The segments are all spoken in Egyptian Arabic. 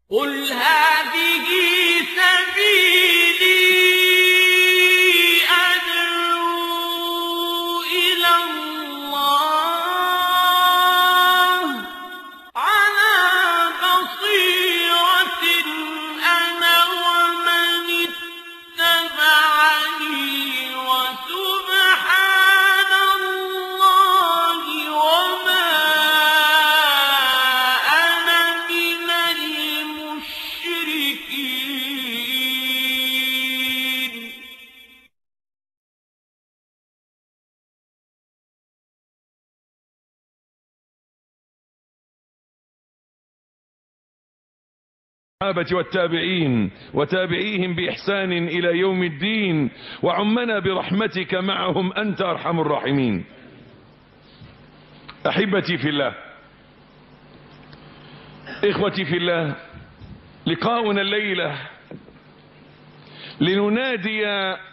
قل هذه سبيلي أدعو إلى الله على بصيرة أنا ومن اتبعني وسبحان الله وما أنا من المشركين الصحابة والتابعين وتابعيهم بإحسان إلى يوم الدين وعمنا برحمتك معهم أنت أرحم الراحمين أحبتي في الله إخوتي في الله لقاؤنا الليلة لننادي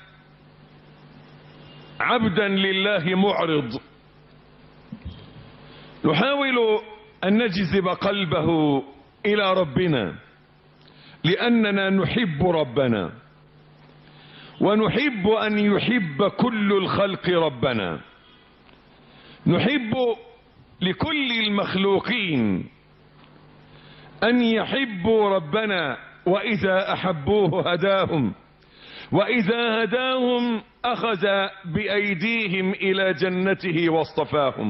عبدا لله معرض نحاول أن نجذب قلبه إلى ربنا لأننا نحب ربنا ونحب أن يحب كل الخلق ربنا نحب لكل المخلوقين أن يحبوا ربنا وإذا أحبوه هداهم وإذا هداهم أخذ بأيديهم إلى جنته واصطفاهم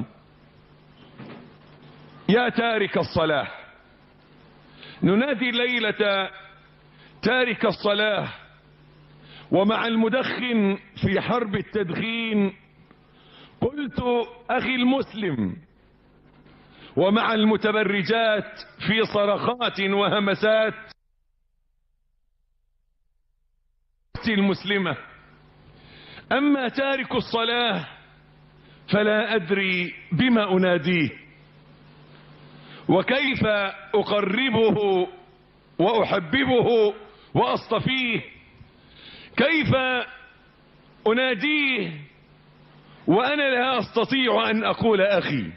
يا تارك الصلاة ننادي ليلة تارك الصلاة ومع المدخن في حرب التدخين قلت أخي المسلم ومع المتبرجات في صرخات وهمسات المسلمة أما تارك الصلاة فلا أدري بما أناديه وكيف أقربه وأحببه وأصطفيه كيف أناديه وأنا لا أستطيع أن أقول أخي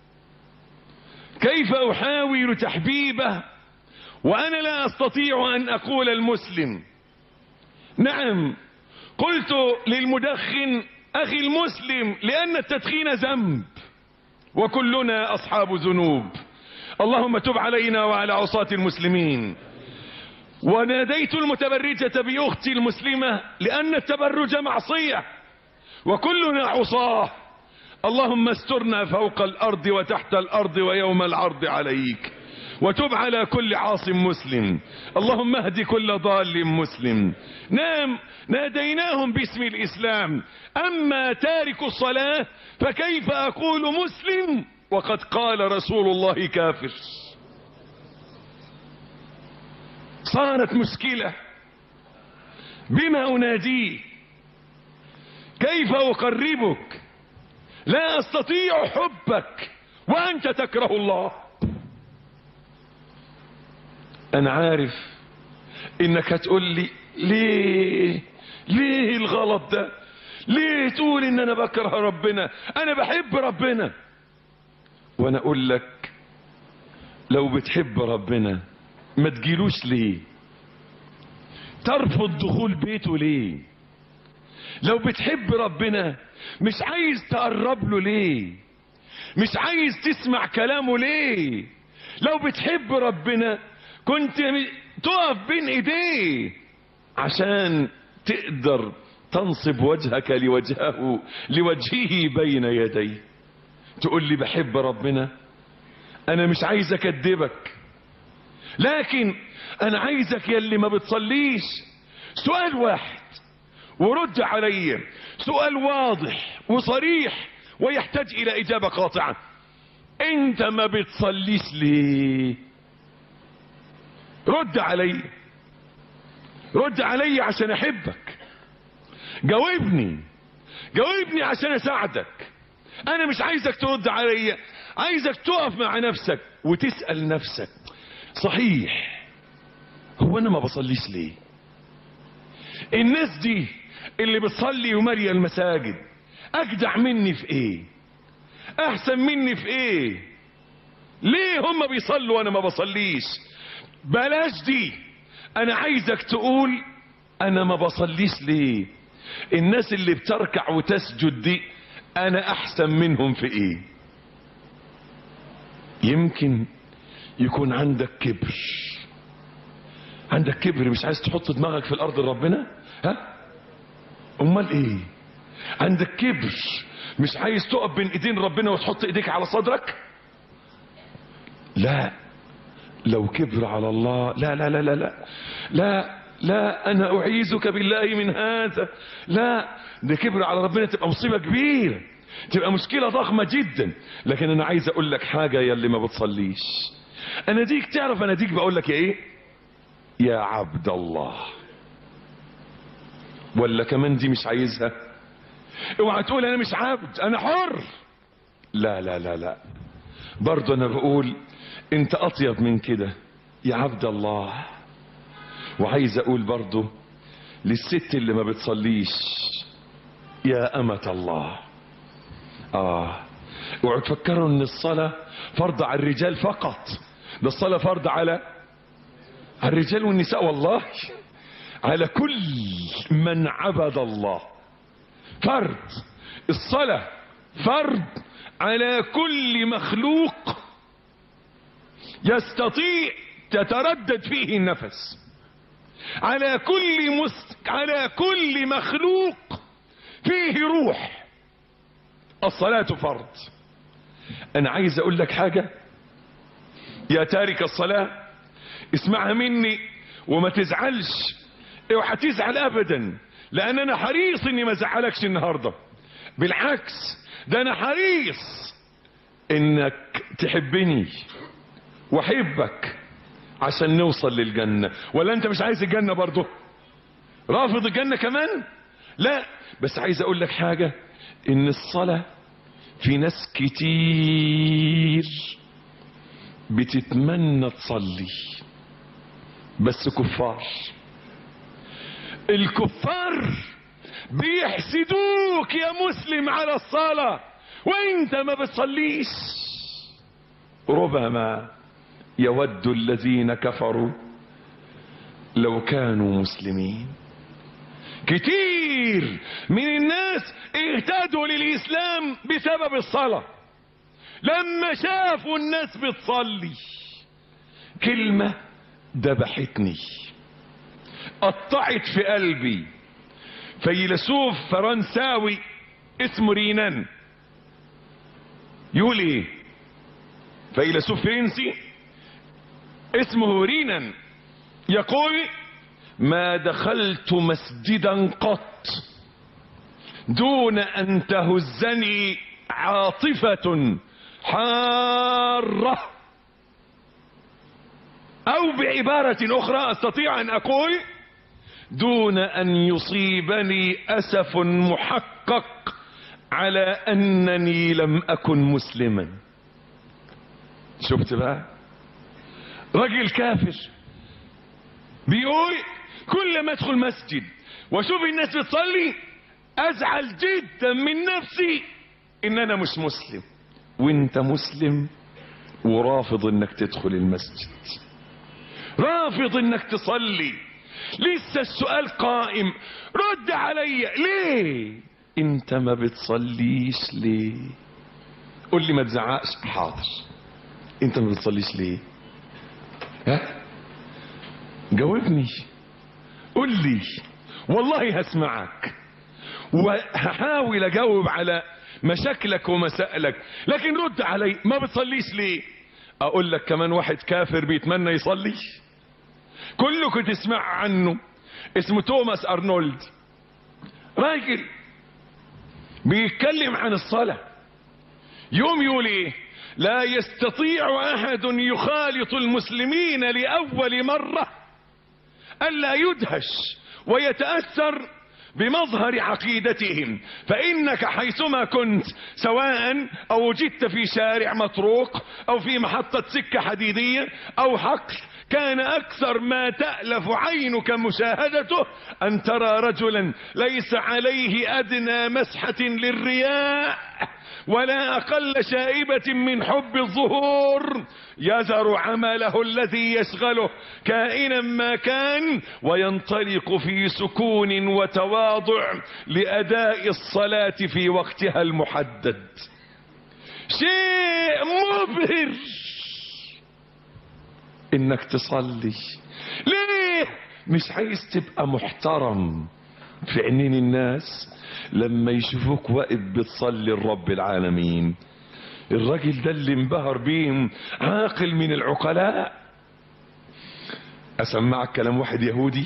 كيف أحاول تحبيبه وأنا لا أستطيع أن أقول المسلم نعم قلت للمدخن أخي المسلم لأن التدخين ذنب وكلنا أصحاب ذنوب اللهم تب علينا وعلى عصاة المسلمين وناديت المتبرجة بأختي المسلمة لأن التبرج معصية وكلنا عصاه اللهم استرنا فوق الأرض وتحت الأرض ويوم العرض عليك وتب على كل عاص مسلم اللهم اهد كل ضال مسلم نعم ناديناهم باسم الإسلام أما تارك الصلاة فكيف أقول مسلم وقد قال رسول الله كافر صارت مشكلة بما أناديه كيف أقربك لا أستطيع حبك وأنت تكره الله أنا عارف إنك هتقول لي ليه ليه الغلط ده ليه تقول إن أنا بكره ربنا أنا بحب ربنا وأنا أقول لك لو بتحب ربنا ما تجيلوش ليه ترفض دخول بيته ليه لو بتحب ربنا مش عايز تقرب له ليه مش عايز تسمع كلامه ليه لو بتحب ربنا كنت تقف بين ايديه عشان تقدر تنصب وجهك لوجهه لوجهه بين يديه تقول لي بحب ربنا انا مش عايز اكدبك لكن انا عايزك يلي ما بتصليش سؤال واحد ورد علي سؤال واضح وصريح ويحتاج الى اجابة قاطعة انت ما بتصليش ليه رد علي رد علي عشان احبك جاوبني جاوبني عشان اساعدك انا مش عايزك ترد علي عايزك تقف مع نفسك وتسأل نفسك صحيح هو انا ما بصليش ليه الناس دي اللي بتصلي وماليه المساجد اجدع مني في ايه احسن مني في ايه ليه هم بيصلوا وانا ما بصليش بلاش دي انا عايزك تقول انا ما بصليش ليه الناس اللي بتركع وتسجد دي انا احسن منهم في ايه يمكن يكون عندك كبر عندك كبر مش عايز تحط دماغك في الارض لربنا ها امال ايه عندك كبر مش عايز تقف بين ايدين ربنا وتحط ايديك على صدرك لا لو كبر على الله لا لا لا لا لا لا لا انا اعيذك بالله من هذا لا ده كبر على ربنا تبقى مصيبة كبيرة تبقى مشكلة ضخمة جدا لكن انا عايز اقول لك حاجة يا اللي ما بتصليش انا ديك تعرف انا ديك بقول لك يا ايه يا عبد الله ولا كمان دي مش عايزها اوعى تقول انا مش عبد انا حر لا لا لا لا برضه انا بقول انت اطيب من كده يا عبد الله وعايز اقول برضه للست اللي ما بتصليش يا امة الله اه اوعوا تفكروا ان الصلاة فرض على الرجال فقط ده الصلاة فرض على على الرجال والنساء والله على كل من عبد الله فرض الصلاة فرض على كل مخلوق يستطيع تتردد فيه النفس على كل مس... على كل مخلوق فيه روح الصلاة فرض انا عايز اقول لك حاجة يا تارك الصلاة اسمعها مني وما تزعلش اوعى تزعل ابدا لان انا حريص اني ما ازعلكش النهاردة بالعكس ده انا حريص انك تحبني واحبك عشان نوصل للجنة ولا انت مش عايز الجنة برضه رافض الجنة كمان لا بس عايز اقول لك حاجة ان الصلاة في ناس كتير بتتمنى تصلي بس كفار الكفار بيحسدوك يا مسلم على الصلاة وانت ما بتصليش ربما يود الذين كفروا لو كانوا مسلمين كتير من الناس اهتدوا للإسلام بسبب الصلاة لما شافوا الناس بتصلي كلمة دبحتني قطعت في قلبي فيلسوف فرنساوي اسمه رينان يقول ايه فيلسوف فرنسي اسمه رينان يقول ما دخلت مسجدا قط دون ان تهزني عاطفة حارة او بعبارة اخرى استطيع ان اقول دون ان يصيبني اسف محقق على انني لم اكن مسلما شفت بقى راجل كافر بيقول كل ما ادخل مسجد واشوف الناس بتصلي ازعل جدا من نفسي ان انا مش مسلم وانت مسلم ورافض انك تدخل المسجد رافض انك تصلي لسه السؤال قائم رد علي ليه انت ما بتصليش ليه قول لي ما تزعقش حاضر انت ما بتصليش ليه ها جاوبني قول لي والله هسمعك وهحاول اجاوب على مشاكلك ومسائلك لكن رد علي ما بتصليش ليه اقول لك كمان واحد كافر بيتمنى يصلي كلكم تسمع عنه اسمه توماس ارنولد راجل بيتكلم عن الصلاة يوم يقول ايه لا يستطيع احد يخالط المسلمين لاول مرة الا يدهش ويتأثر بمظهر عقيدتهم فانك حيثما كنت سواء او وجدت في شارع مطروق او في محطة سكة حديدية او حقل كان أكثر ما تألف عينك مشاهدته أن ترى رجلا ليس عليه أدنى مسحة للرياء ولا أقل شائبة من حب الظهور يذر عمله الذي يشغله كائنا ما كان وينطلق في سكون وتواضع لأداء الصلاة في وقتها المحدد شيء مبهر انك تصلي ليه مش عايز تبقى محترم في عينين الناس لما يشوفوك واقف بتصلي لرب العالمين الراجل ده اللي انبهر بيهم عاقل من العقلاء اسمعك كلام واحد يهودي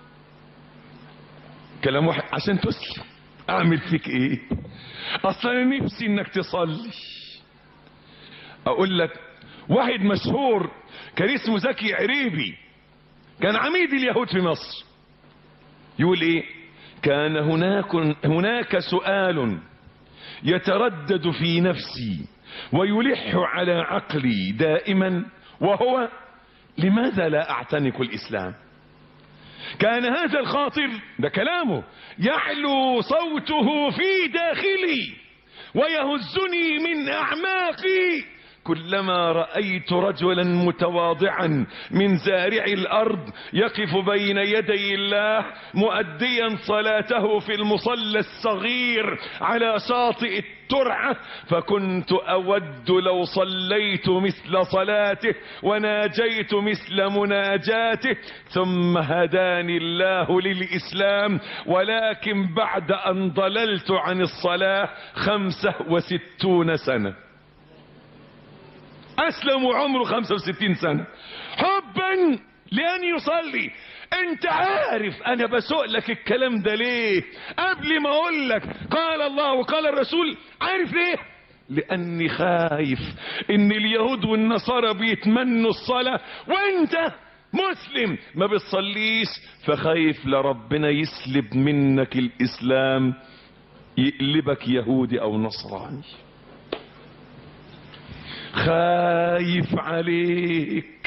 كلام واحد عشان تسلم اعمل فيك ايه اصلا أنا نفسي انك تصلي اقول لك واحد مشهور كان اسمه زكي عريبي كان عميد اليهود في مصر يقول ايه كان هناك هناك سؤال يتردد في نفسي ويلح على عقلي دائما وهو لماذا لا اعتنق الاسلام كان هذا الخاطر ده كلامه يعلو صوته في داخلي ويهزني من اعماقي كلما رأيت رجلا متواضعا من زارع الأرض يقف بين يدي الله مؤديا صلاته في المصلى الصغير على شاطئ الترعة فكنت أود لو صليت مثل صلاته وناجيت مثل مناجاته ثم هداني الله للإسلام ولكن بعد أن ضللت عن الصلاة خمسة وستون سنة اسلم وعمره 65 سنة حبا لان يصلي انت عارف انا بسوق لك الكلام ده ليه قبل ما اقول لك قال الله وقال الرسول عارف ليه لاني خايف ان اليهود والنصارى بيتمنوا الصلاة وانت مسلم ما بتصليش فخايف لربنا يسلب منك الاسلام يقلبك يهودي او نصراني خايف عليك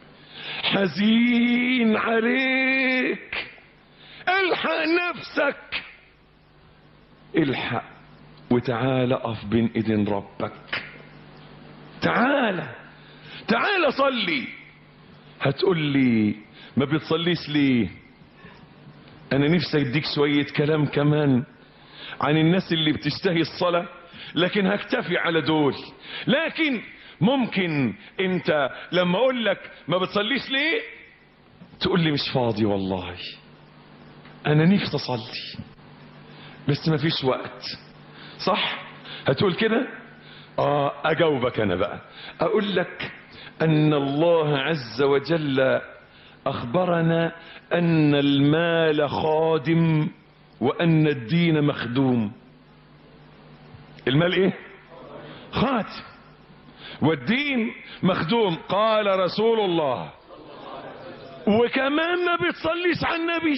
حزين عليك الحق نفسك الحق وتعال اقف بين ايدين ربك تعال تعال صلي هتقول لي ما بتصليش ليه انا نفسي اديك شوية كلام كمان عن الناس اللي بتشتهي الصلاة لكن هكتفي على دول لكن ممكن انت لما اقول لك ما بتصليش ليه تقول لي مش فاضي والله انا نفسي اصلي بس ما فيش وقت صح هتقول كده اه اجاوبك انا بقى اقول لك ان الله عز وجل اخبرنا ان المال خادم وان الدين مخدوم المال ايه خاتم والدين مخدوم قال رسول الله وكمان ما بتصليش على النبي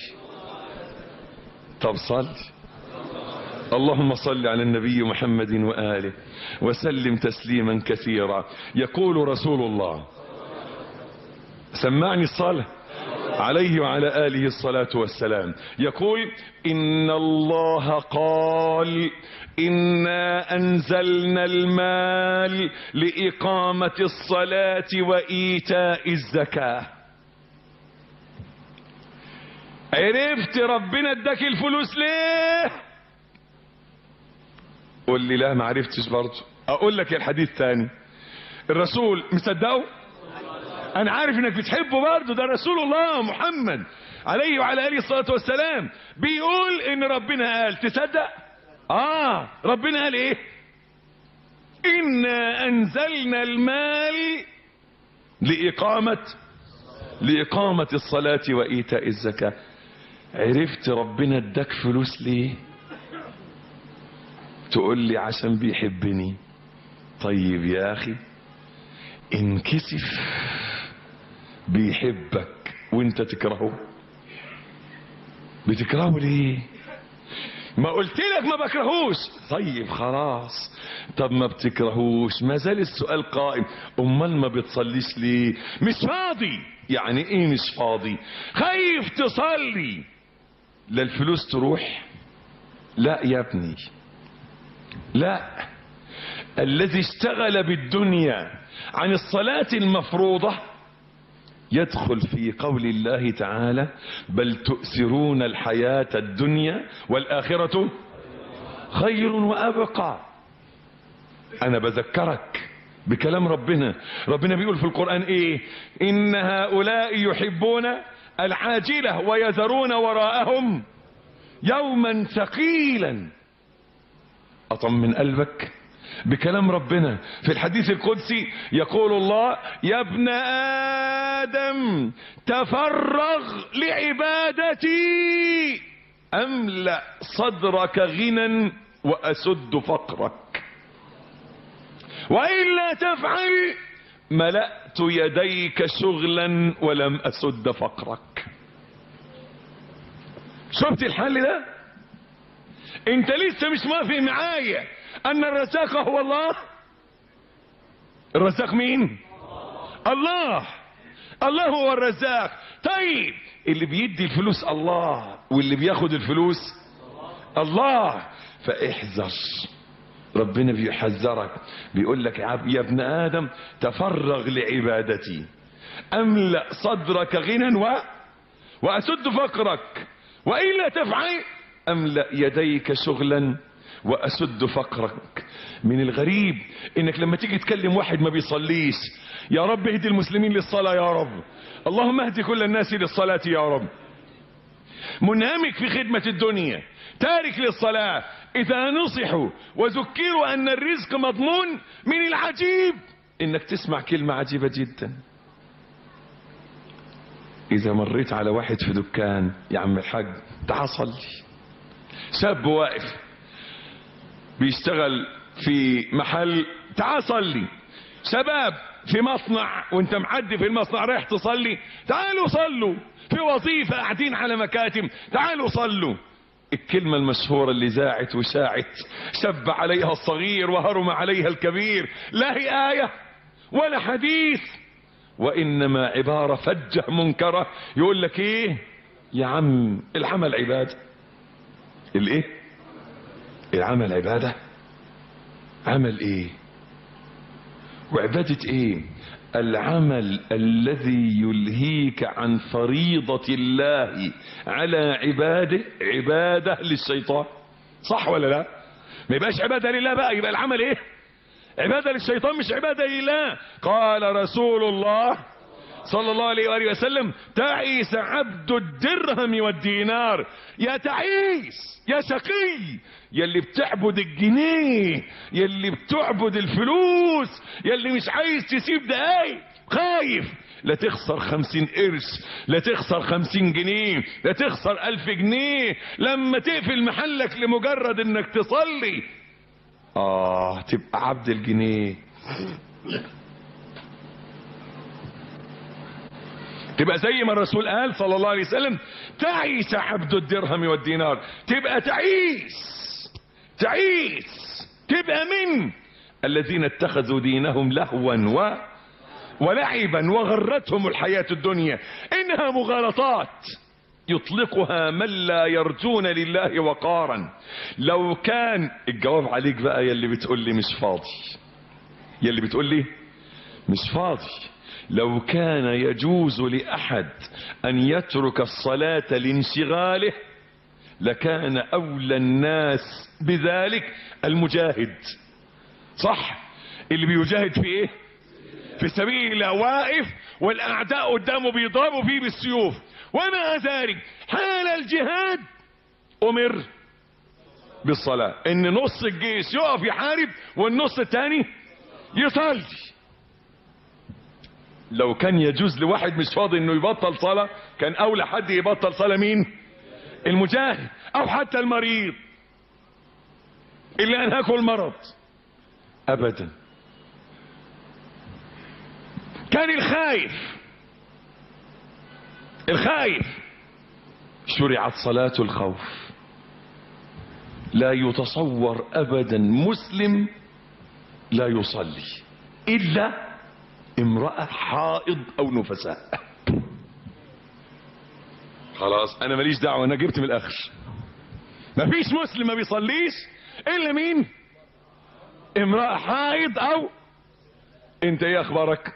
طب صل اللهم صل على النبي محمد وآله وسلم تسليما كثيرا يقول رسول الله سمعني الصلاة عليه وعلى آله الصلاة والسلام يقول إن الله قال إنا أنزلنا المال لإقامة الصلاة وإيتاء الزكاة عرفت ربنا اداك الفلوس ليه قول لي لا ما عرفتش برضه اقول لك الحديث ثاني الرسول مصدقه انا عارف انك بتحبه برضه ده رسول الله محمد عليه وعلى اله الصلاه والسلام بيقول ان ربنا قال تصدق اه ربنا قال ايه انا انزلنا المال لاقامه لاقامه الصلاه وايتاء الزكاه عرفت ربنا اداك فلوس ليه تقول لي عشان بيحبني طيب يا اخي انكسف بيحبك وانت تكرهه بتكرهه ليه ما قلت لك ما بكرهوش طيب خلاص طب ما بتكرهوش ما زال السؤال قائم امال ما بتصليش ليه مش فاضي يعني ايه مش فاضي خايف تصلي لا الفلوس تروح لا يا ابني لا الذي اشتغل بالدنيا عن الصلاة المفروضة يدخل في قول الله تعالى بل تؤثرون الحياة الدنيا والآخرة خير وأبقى أنا بذكرك بكلام ربنا ربنا بيقول في القرآن إيه إن هؤلاء يحبون العاجلة ويذرون وراءهم يوما ثقيلا أطمن قلبك بكلام ربنا في الحديث القدسي يقول الله يا ابن آدم تفرغ لعبادتي أملأ صدرك غنى وأسد فقرك وإلا تفعل ملأت يديك شغلا ولم أسد فقرك شفت الحل ده انت لسه مش موافق معايا ان الرزاق هو الله الرزاق مين الله الله هو الرزاق طيب اللي بيدي الفلوس الله واللي بياخد الفلوس الله فاحذر ربنا بيحذرك بيقول لك يا ابن ادم تفرغ لعبادتي املا صدرك غنى و واسد فقرك والا تفعل املا يديك شغلا واسد فقرك من الغريب انك لما تيجي تكلم واحد ما بيصليش يا رب اهدي المسلمين للصلاة يا رب اللهم اهدي كل الناس للصلاة يا رب منهمك في خدمة الدنيا تارك للصلاة اذا نصحوا وذكروا ان الرزق مضمون من العجيب انك تسمع كلمة عجيبة جدا اذا مريت على واحد في دكان يا عم الحاج تعال صلي شاب واقف بيشتغل في محل تعال صلي شباب في مصنع وانت معدي في المصنع رايح تصلي تعالوا صلوا في وظيفة قاعدين على مكاتب تعالوا صلوا الكلمة المشهورة اللي زاعت وشاعت شب عليها الصغير وهرم عليها الكبير لا هي آية ولا حديث وإنما عبارة فجة منكرة يقول لك ايه يا عم العمل عبادة الايه العمل عبادة عمل ايه وعبادة ايه العمل الذي يلهيك عن فريضة الله على عباده عبادة للشيطان صح ولا لا ما يبقاش عبادة لله بقى يبقى العمل ايه عبادة للشيطان مش عبادة لله قال رسول الله صلى الله عليه وآله وسلم تعيس عبد الدرهم والدينار يا تعيس يا شقي يا اللي بتعبد الجنيه يا اللي بتعبد الفلوس يا اللي مش عايز تسيب دقايق خايف لا تخسر خمسين قرش لا تخسر خمسين جنيه لا تخسر ألف جنيه لما تقفل محلك لمجرد انك تصلي اه تبقى عبد الجنيه تبقى زي ما الرسول قال صلى الله عليه وسلم تعيس عبد الدرهم والدينار تبقى تعيس تعيس تبقى من الذين اتخذوا دينهم لهوا و ولعبا وغرتهم الحياة الدنيا انها مغالطات يطلقها من لا يرجون لله وقارا لو كان الجواب عليك بقى يلي بتقول لي مش فاضي يلي بتقول لي مش فاضي لو كان يجوز لأحد أن يترك الصلاة لانشغاله لكان أولى الناس بذلك المجاهد صح اللي بيجاهد في ايه في سبيل الله واقف والأعداء قدامه بيضربوا فيه بالسيوف ومع ذلك حال الجهاد أمر بالصلاة ان نص الجيش يقف يحارب والنص الثاني يصلي لو كان يجوز لواحد مش فاضي انه يبطل صلاة كان اولى حد يبطل صلاة مين المجاهد او حتى المريض اللي انهكه المرض ابدا كان الخايف الخايف شرعت صلاة الخوف لا يتصور ابدا مسلم لا يصلي الا امرأة حائض او نفساء خلاص انا ماليش دعوة انا جبت من الاخر مفيش مسلم ما بيصليش الا مين امرأة حائض او انت ايه اخبارك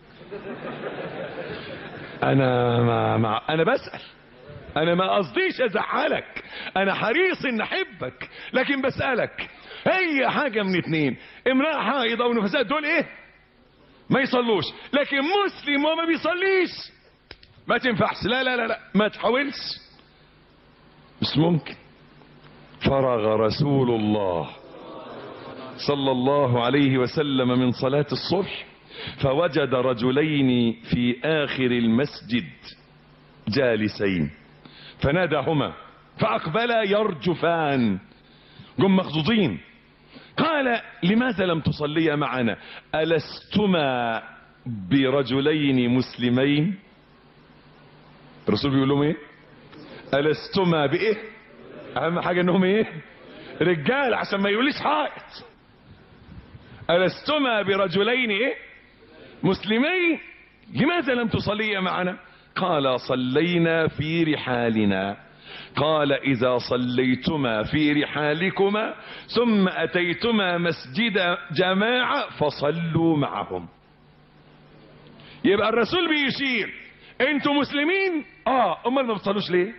انا ما, ما انا بسأل انا ما قصديش ازعلك انا حريص ان احبك لكن بسألك اي حاجة من اتنين امرأة حائض او نفساء دول ايه ما يصلوش لكن مسلم وما بيصليش ما تنفعش لا لا لا لا ما تحاولش مش ممكن فرغ رسول الله صلى الله عليه وسلم من صلاة الصبح فوجد رجلين في آخر المسجد جالسين فناداهما فأقبلا يرجفان جم مخضوضين قال لماذا لم تصليا معنا ألستما برجلين مسلمين الرسول بيقول لهم ايه ألستما بإيه أهم حاجة انهم ايه رجال عشان ما يقوليش حائط ألستما برجلين ايه مسلمين لماذا لم تصليا معنا قال صلينا في رحالنا قال إذا صليتما في رحالكما ثم أتيتما مسجد جماعة فصلوا معهم يبقى الرسول بيشير انتوا مسلمين اه امال ما بتصلوش ليه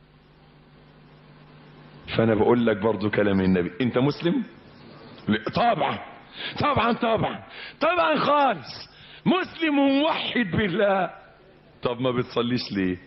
فانا بقول لك برضو كلام النبي انت مسلم لا، طبعا طبعا طبعا طبعا خالص مسلم وموحد بالله طب ما بتصليش ليه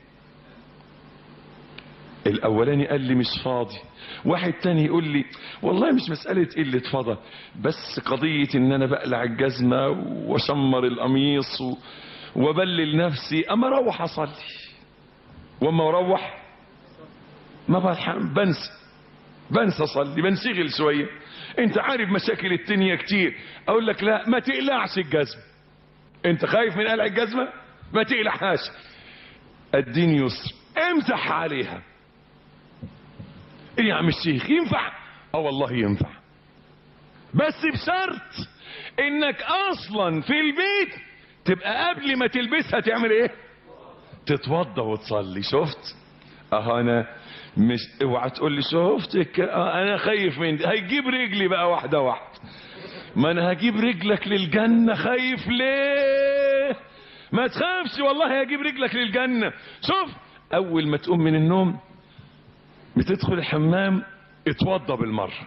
الاولاني قال لي مش فاضي واحد تاني يقول لي والله مش مسألة قلة فضى بس قضية ان انا بقلع الجزمة واشمر القميص و... وبلل نفسي اما اروح اصلي واما اروح ما بلحق بنسى بنسى اصلي بنشغل شوية انت عارف مشاكل الدنيا كتير اقول لك لا ما تقلعش الجزمة انت خايف من قلع الجزمة ما تقلعهاش الدين يسر امسح عليها ايه يا عم الشيخ ينفع اه والله ينفع بس بشرط انك اصلا في البيت تبقى قبل ما تلبسها تعمل ايه تتوضى وتصلي شفت اه انا مش اوعى تقول لي شفتك اه انا خايف من دي هيجيب رجلي بقى واحده واحده ما انا هجيب رجلك للجنه خايف ليه ما تخافش والله هجيب رجلك للجنه شوف اول ما تقوم من النوم بتدخل الحمام اتوضى بالمره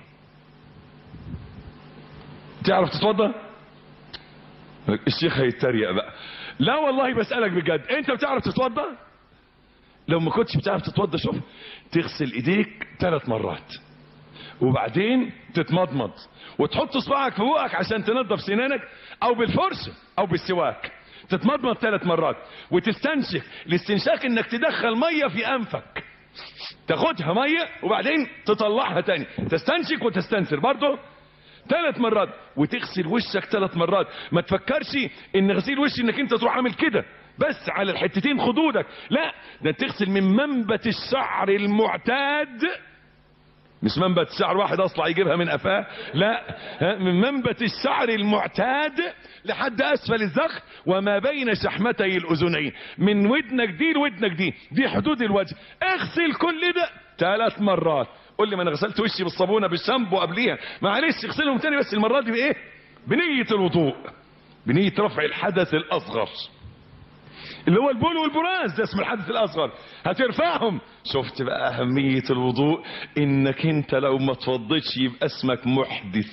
تعرف تتوضى الشيخ هيتريق بقى لا والله بسألك بجد انت بتعرف تتوضى لو ما كنتش بتعرف تتوضى شوف تغسل ايديك ثلاث مرات وبعدين تتمضمض وتحط صباعك في بوقك عشان تنظف سنانك او بالفرشة او بالسواك تتمضمض ثلاث مرات وتستنشق الاستنشاق انك تدخل مية في انفك تاخدها مية وبعدين تطلعها تاني تستنشق وتستنثر برضه ثلاث مرات وتغسل وشك ثلاث مرات ما تفكرش ان غسيل وش انك انت تروح عامل كده بس على الحتتين خدودك لا ده تغسل من منبت الشعر المعتاد مش منبت الشعر واحد اصلا يجيبها من قفاه لا ها، من منبت الشعر المعتاد لحد اسفل الذخر وما بين شحمتي الاذنين من ودنك دي لودنك دي دي حدود الوجه اغسل كل ده ثلاث مرات قول لي ما انا غسلت وشي بالصابونه بالشامبو قبليها معلش اغسلهم تاني بس المره دي بايه بنيه الوضوء بنيه رفع الحدث الاصغر اللي هو البول والبراز ده اسم الحدث الاصغر هترفعهم شفت بقى اهمية الوضوء انك انت لو ما توضيتش يبقى اسمك محدث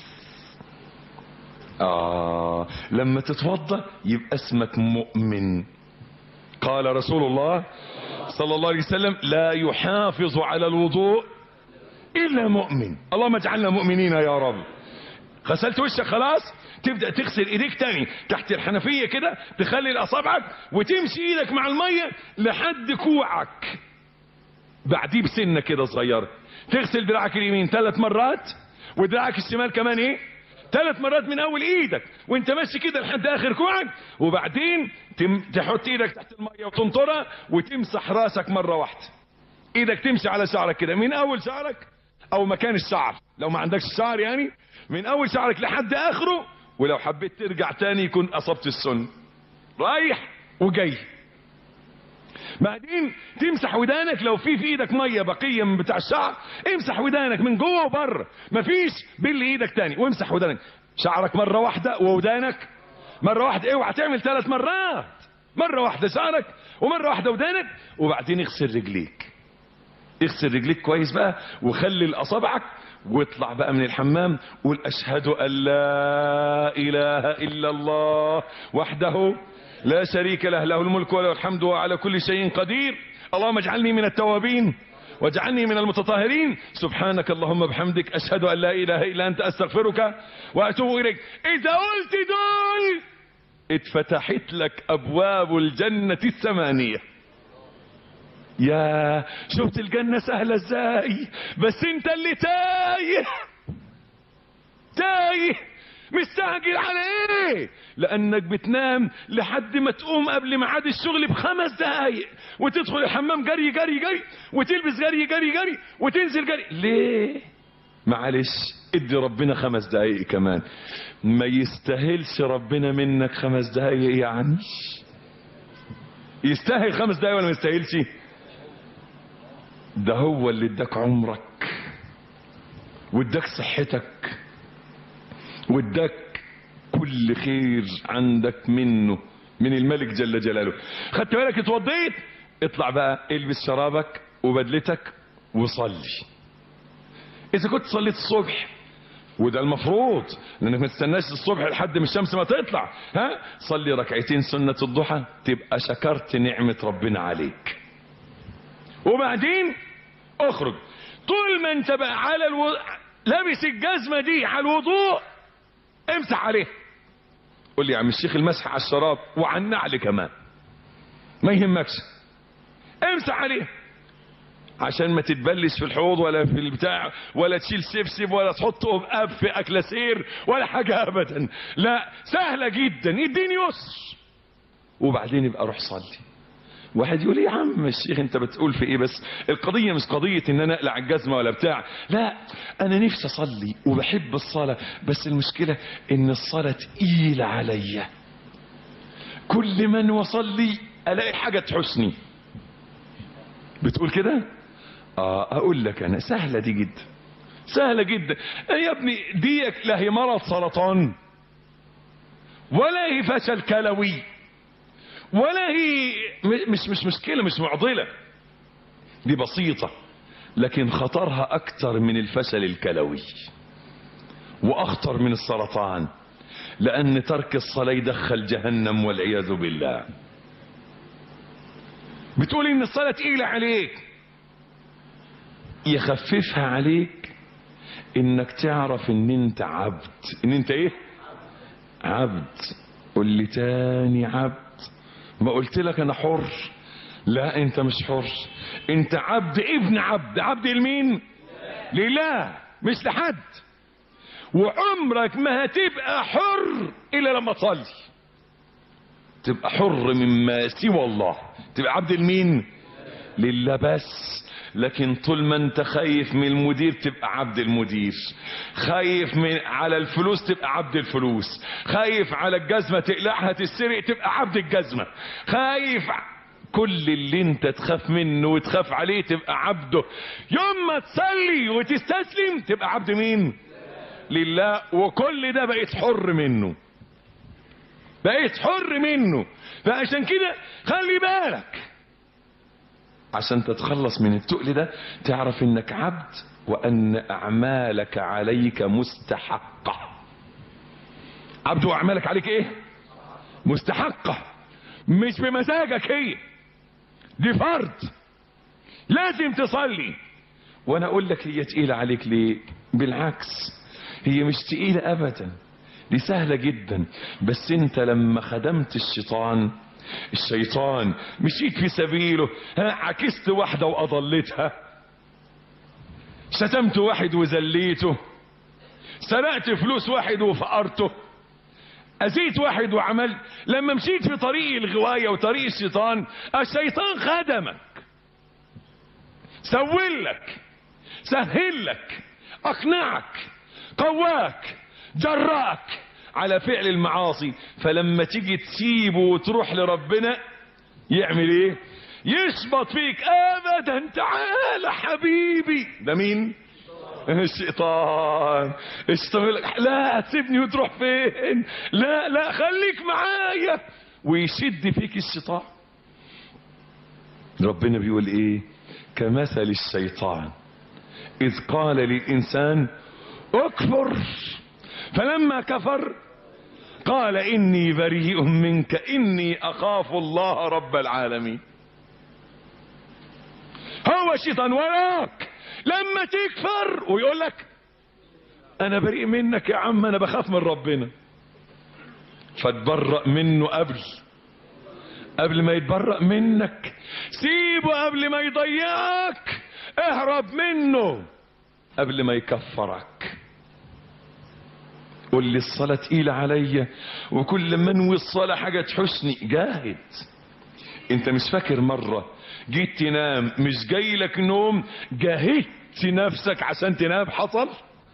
اه لما تتوضى يبقى اسمك مؤمن قال رسول الله صلى الله عليه وسلم لا يحافظ على الوضوء الا مؤمن اللهم اجعلنا مؤمنين يا رب غسلت وشك خلاص تبدا تغسل ايديك تاني تحت الحنفيه كده تخلي اصابعك وتمشي ايدك مع الميه لحد كوعك بعديه بسنه كده صغيره تغسل دراعك اليمين ثلاث مرات ودراعك الشمال كمان ايه ثلاث مرات من اول ايدك وانت ماشي كده لحد اخر كوعك وبعدين تم تحط ايدك تحت الميه وتنطرها وتمسح راسك مره واحده ايدك تمشي على شعرك كده من اول شعرك او مكان الشعر لو ما عندكش شعر يعني من اول شعرك لحد اخره ولو حبيت ترجع تاني يكون اصبت السن رايح وجاي بعدين تمسح ودانك لو في في ايدك ميه بقيه من بتاع الشعر امسح ودانك من جوه وبره مفيش بل ايدك تاني وامسح ودانك شعرك مره واحده وودانك مره واحده اوعى تعمل ثلاث مرات مره واحده شعرك ومره واحده ودانك وبعدين اغسل رجليك اغسل رجليك كويس بقى وخلي اصابعك واطلع بقى من الحمام قول اشهد ان لا اله الا الله وحده لا شريك له له الملك وله الحمد وعلى كل شيء قدير اللهم اجعلني من التوابين واجعلني من المتطهرين سبحانك اللهم بحمدك اشهد ان لا اله الا انت استغفرك واتوب اليك اذا قلت دول اتفتحت لك ابواب الجنه الثمانيه يا شفت الجنة سهلة ازاي بس انت اللي تايه تايه مستعجل على ايه لانك بتنام لحد ما تقوم قبل ميعاد الشغل بخمس دقايق وتدخل الحمام جري جري جري وتلبس جري جري جري وتنزل جري ليه معلش ادي ربنا خمس دقايق كمان ما يستاهلش ربنا منك خمس دقايق يعني يستاهل خمس دقايق ولا ما يستاهلش ده هو اللي اداك عمرك واداك صحتك واداك كل خير عندك منه من الملك جل جلاله خدت بالك اتوضيت اطلع بقى البس شرابك وبدلتك وصلي اذا كنت صليت الصبح وده المفروض لانك ما تستناش الصبح لحد ما الشمس ما تطلع ها صلي ركعتين سنة الضحى تبقى شكرت نعمة ربنا عليك وبعدين اخرج طول ما انت بقى على الو... لابس الجزمة دي على الوضوء امسح عليه قول لي يا عم الشيخ المسح على الشراب وعلى النعل كمان ما يهمكش امسح عليه عشان ما تتبلش في الحوض ولا في البتاع ولا تشيل سبسب ولا تحطه باب في اكلاسير ولا حاجة ابدا لا سهلة جدا اديني يسر وبعدين يبقى روح صلي واحد يقول يا عم الشيخ انت بتقول في ايه بس القضية مش قضية ان انا اقلع الجزمة ولا بتاع لا انا نفسي اصلي وبحب الصلاة بس المشكلة ان الصلاة تقيلة عليا كل من وصلي الاقي حاجة تحسني بتقول كده اه اقول لك انا سهلة دي جدا سهلة جدا يا ابني ديك لا هي مرض سرطان ولا هي فشل كلوي ولا هي مش مش مشكلة مش معضلة دي بسيطة لكن خطرها اكتر من الفشل الكلوي واخطر من السرطان لان ترك الصلاة يدخل جهنم والعياذ بالله بتقول ان الصلاة تقيلة عليك يخففها عليك انك تعرف ان انت عبد ان انت ايه عبد قول لي تاني عبد ما قلت لك انا حر لا انت مش حر انت عبد ابن عبد عبد لمين لله مش لحد وعمرك ما هتبقى حر الا لما تصلي تبقى حر مما سوى الله تبقى عبد لمين لله بس لكن طول ما انت خايف من المدير تبقى عبد المدير خايف من على الفلوس تبقى عبد الفلوس خايف على الجزمة تقلعها تسرق تبقى عبد الجزمة خايف كل اللي انت تخاف منه وتخاف عليه تبقى عبده يوم ما تصلي وتستسلم تبقى عبد مين لله وكل ده بقيت حر منه بقيت حر منه فعشان كده خلي بالك عشان تتخلص من التقل ده تعرف انك عبد وان اعمالك عليك مستحقة عبد واعمالك عليك ايه مستحقة مش بمزاجك هي دي فرض لازم تصلي وانا اقول لك هي تقيلة عليك ليه بالعكس هي مش تقيلة ابدا دي سهلة جدا بس انت لما خدمت الشيطان الشيطان مشيت في سبيله ها عكست واحدة واضلتها شتمت واحد وذليته سرقت فلوس واحد وفقرته أذيت واحد وعملت لما مشيت في طريق الغواية وطريق الشيطان الشيطان خدمك سولك سهل لك اقنعك قواك جراك على فعل المعاصي فلما تيجي تسيبه وتروح لربنا يعمل ايه يشبط فيك ابدا تعال حبيبي ده مين الشيطان الشيطان يقول لك لا تسيبني وتروح فين لا لا خليك معايا ويشد فيك الشيطان ربنا بيقول ايه كمثل الشيطان اذ قال للانسان اكفر فلما كفر قال اني بريء منك اني اخاف الله رب العالمين هو الشيطان وراك لما تكفر ويقول لك انا بريء منك يا عم انا بخاف من ربنا فتبرأ منه قبل قبل ما يتبرأ منك سيبه قبل ما يضيعك اهرب منه قبل ما يكفرك قول لي الصلاة تقيلة عليا وكل ما انوي الصلاة حاجة تحسني جاهد انت مش فاكر مرة جيت تنام مش جاي لك نوم جاهدت نفسك عشان تنام حصل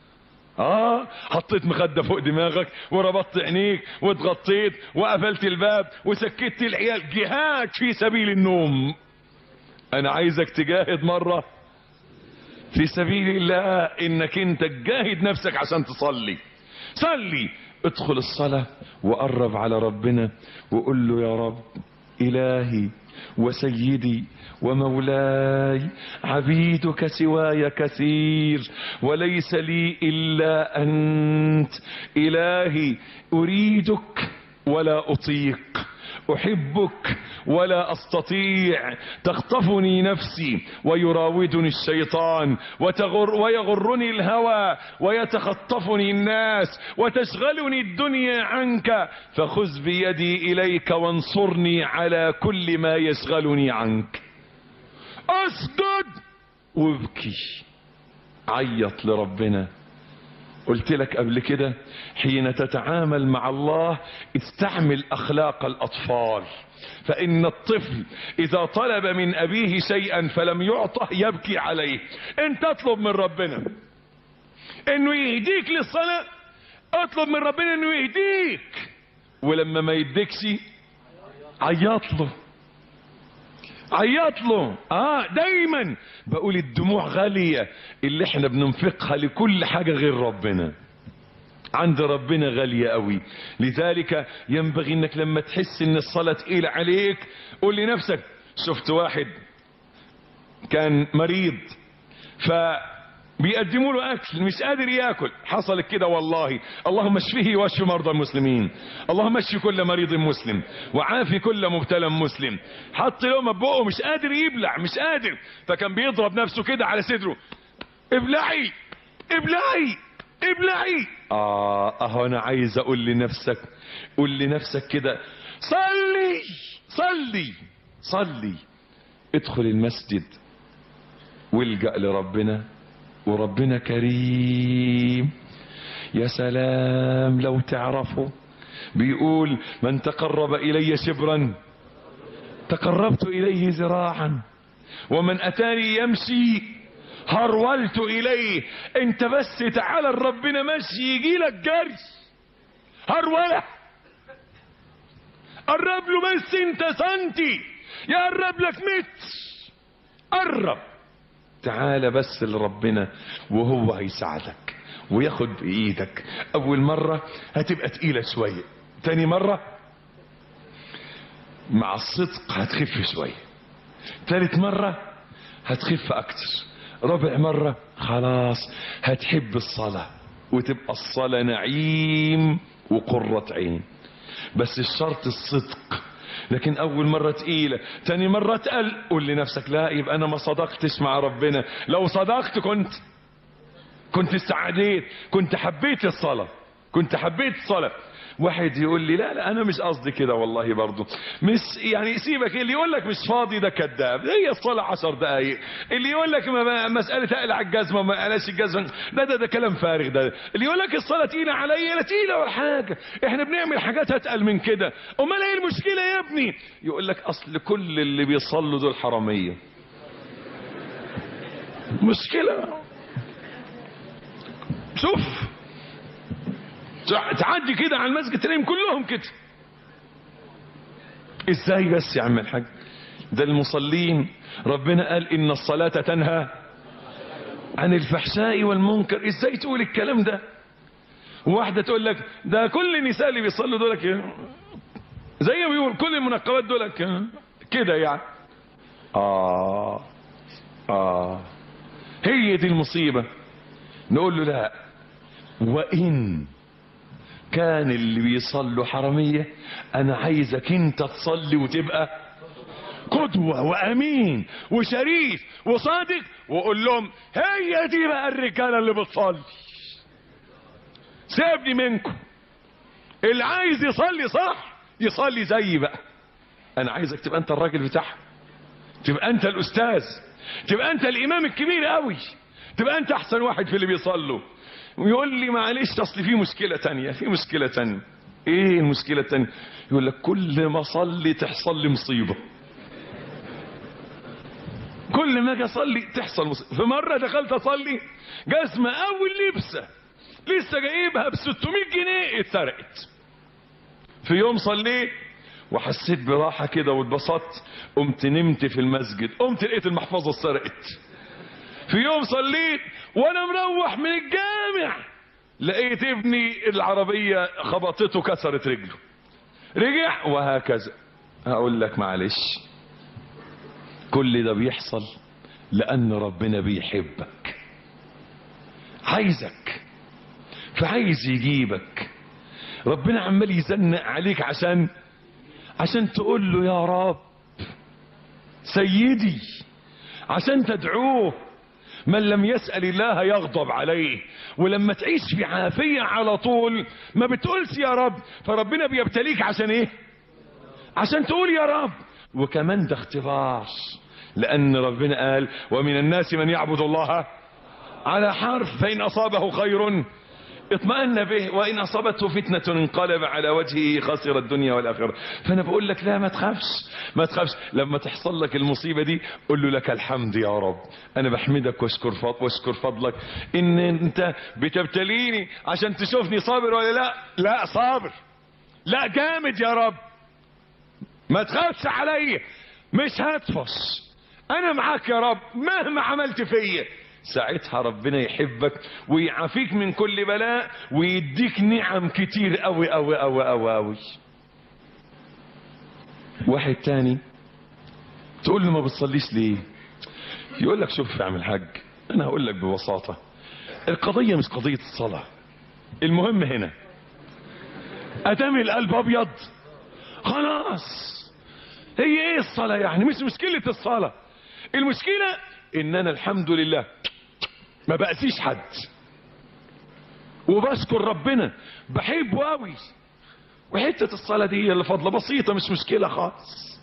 اه حطيت مخدة فوق دماغك وربطت عينيك واتغطيت وقفلت الباب وسكت العيال جهاد في سبيل النوم انا عايزك تجاهد مرة في سبيل الله انك انت تجاهد نفسك عشان تصلي صلي ادخل الصلاة وقرب على ربنا وقول له يا رب الهي وسيدي ومولاي عبيدك سواي كثير وليس لي الا انت الهي اريدك ولا اطيق احبك ولا استطيع تخطفني نفسي ويراودني الشيطان وتغر ويغرني الهوى ويتخطفني الناس وتشغلني الدنيا عنك فخذ بيدي اليك وانصرني على كل ما يشغلني عنك اسجد وابكي عيط لربنا قلت لك قبل كده حين تتعامل مع الله استعمل اخلاق الاطفال فان الطفل اذا طلب من ابيه شيئا فلم يعطه يبكي عليه انت اطلب من ربنا انه يهديك للصلاة اطلب من ربنا انه يهديك ولما ما يديكش عيط له عيط له اه دايما بقول الدموع غالية اللي احنا بننفقها لكل حاجة غير ربنا عند ربنا غالية قوي لذلك ينبغي انك لما تحس ان الصلاة تقيلة عليك قول لنفسك شفت واحد كان مريض ف بيقدموا له اكل مش قادر ياكل حصلت كده والله اللهم اشفه واشف مرضى المسلمين اللهم اشف كل مريض مسلم وعافي كل مبتلى مسلم حط لقمه بقه مش قادر يبلع مش قادر فكان بيضرب نفسه كده على صدره ابلعي ابلعي ابلعي اه اهو انا عايز اقول لنفسك قول لنفسك كده صلي صلي صلي ادخل المسجد والجأ لربنا وربنا كريم يا سلام لو تعرفوا بيقول من تقرب الي شبرا تقربت اليه ذراعا ومن اتاني يمشي هرولت اليه انت بس تعالى ربنا مشي يجي لك جري هرولة قرب له بس انت سنتي يقرب لك متر قرب تعالى بس لربنا وهو هيساعدك وياخد بايدك اول مرة هتبقى تقيلة شوية تاني مرة مع الصدق هتخف شوية تالت مرة هتخف اكتر رابع مرة خلاص هتحب الصلاة وتبقى الصلاة نعيم وقرة عين بس الشرط الصدق لكن اول مرة تقيلة تاني مرة تقل قول لنفسك لا يبقى انا ما صدقتش مع ربنا لو صدقت كنت كنت استعديت كنت حبيت الصلاة كنت حبيت الصلاة واحد يقول لي لا لا انا مش قصدي كده والله برضو مش يعني سيبك اللي يقول لك مش فاضي ده كذاب هي الصلاة عشر دقايق اللي يقول لك ما مسألة اقلع الجزمة ما قلعش الجزمة ده ده ده كلام فارغ ده اللي يقول لك الصلاة تقيلة عليا لا تقيلة ولا حاجة احنا بنعمل حاجات اتقل من كده امال ايه المشكلة يا ابني يقول لك اصل كل اللي بيصلوا دول حرامية مشكلة شوف تع- تعدي كده على المسجد تلاقيهم كلهم كده ازاي بس يا عم الحاج ده المصلين ربنا قال ان الصلاة تنهى عن الفحشاء والمنكر ازاي تقول الكلام ده واحدة تقول لك ده كل النساء اللي بيصلوا دول كده زي ما بيقول كل المنقبات دول كده- كده يعني آه آه هي دي المصيبة نقول له لا وإن كان اللي بيصلوا حرامية أنا عايزك أنت تصلي وتبقى قدوة وأمين وشريف وصادق وقول لهم هي دي بقى الرجالة اللي بتصلي سيبني منكم اللي عايز يصلي صح يصلي زيي بقى انا عايزك تبقى انت الراجل بتاعها تبقى انت الاستاذ تبقى انت الامام الكبير قوي تبقى انت احسن واحد في اللي بيصلوا ويقول لي معلش اصل في مشكله تانية في مشكله تانية ايه المشكله التانية يقول لك كل ما اصلي تحصل لي مصيبه كل ما اجي اصلي تحصل مصيبه في مره دخلت اصلي جزمه اول لبسه لسه جايبها ب 600 جنيه اتسرقت في يوم صليت وحسيت براحة كده واتبسطت قمت نمت في المسجد قمت لقيت المحفظة اتسرقت في يوم صليت وانا مروح من الجامع لقيت ابني العربية خبطته كسرت رجله رجع وهكذا هقول لك معلش كل ده بيحصل لأن ربنا بيحبك عايزك فعايز يجيبك ربنا عمال يزنق عليك عشان عشان تقول له يا رب سيدي عشان تدعوه من لم يسأل الله يغضب عليه ولما تعيش في عافية على طول ما بتقولش يا رب فربنا بيبتليك عشان ايه عشان تقول يا رب وكمان ده اختبار لأن ربنا قال ومن الناس من يعبد الله على حرف فإن أصابه خير اطمأن به وإن أصابته فتنة انقلب على وجهه خسر الدنيا والآخرة فأنا بقول لك لا ما تخافش ما تخافش لما تحصل لك المصيبة دي قل له لك الحمد يا رب أنا بحمدك واشكر فضل واشكر فضلك إن أنت بتبتليني عشان تشوفني صابر ولا لا لا صابر لا جامد يا رب ما تخافش عليا مش هتفص انا معاك يا رب مهما عملت فيا ساعتها ربنا يحبك ويعافيك من كل بلاء ويديك نعم كتير قوي قوي قوي قوي قوي واحد تاني تقول له ما بتصليش ليه يقول لك شوف يا عم الحاج انا هقول لك ببساطة القضية مش قضية الصلاة المهم هنا ادام القلب ابيض خلاص هي ايه الصلاة يعني مش مشكلة الصلاة المشكلة ان انا الحمد لله ما بأسيش حد وبشكر ربنا بحبه قوي وحتة الصلاة دي هي اللي فضلة بسيطة مش مشكلة خالص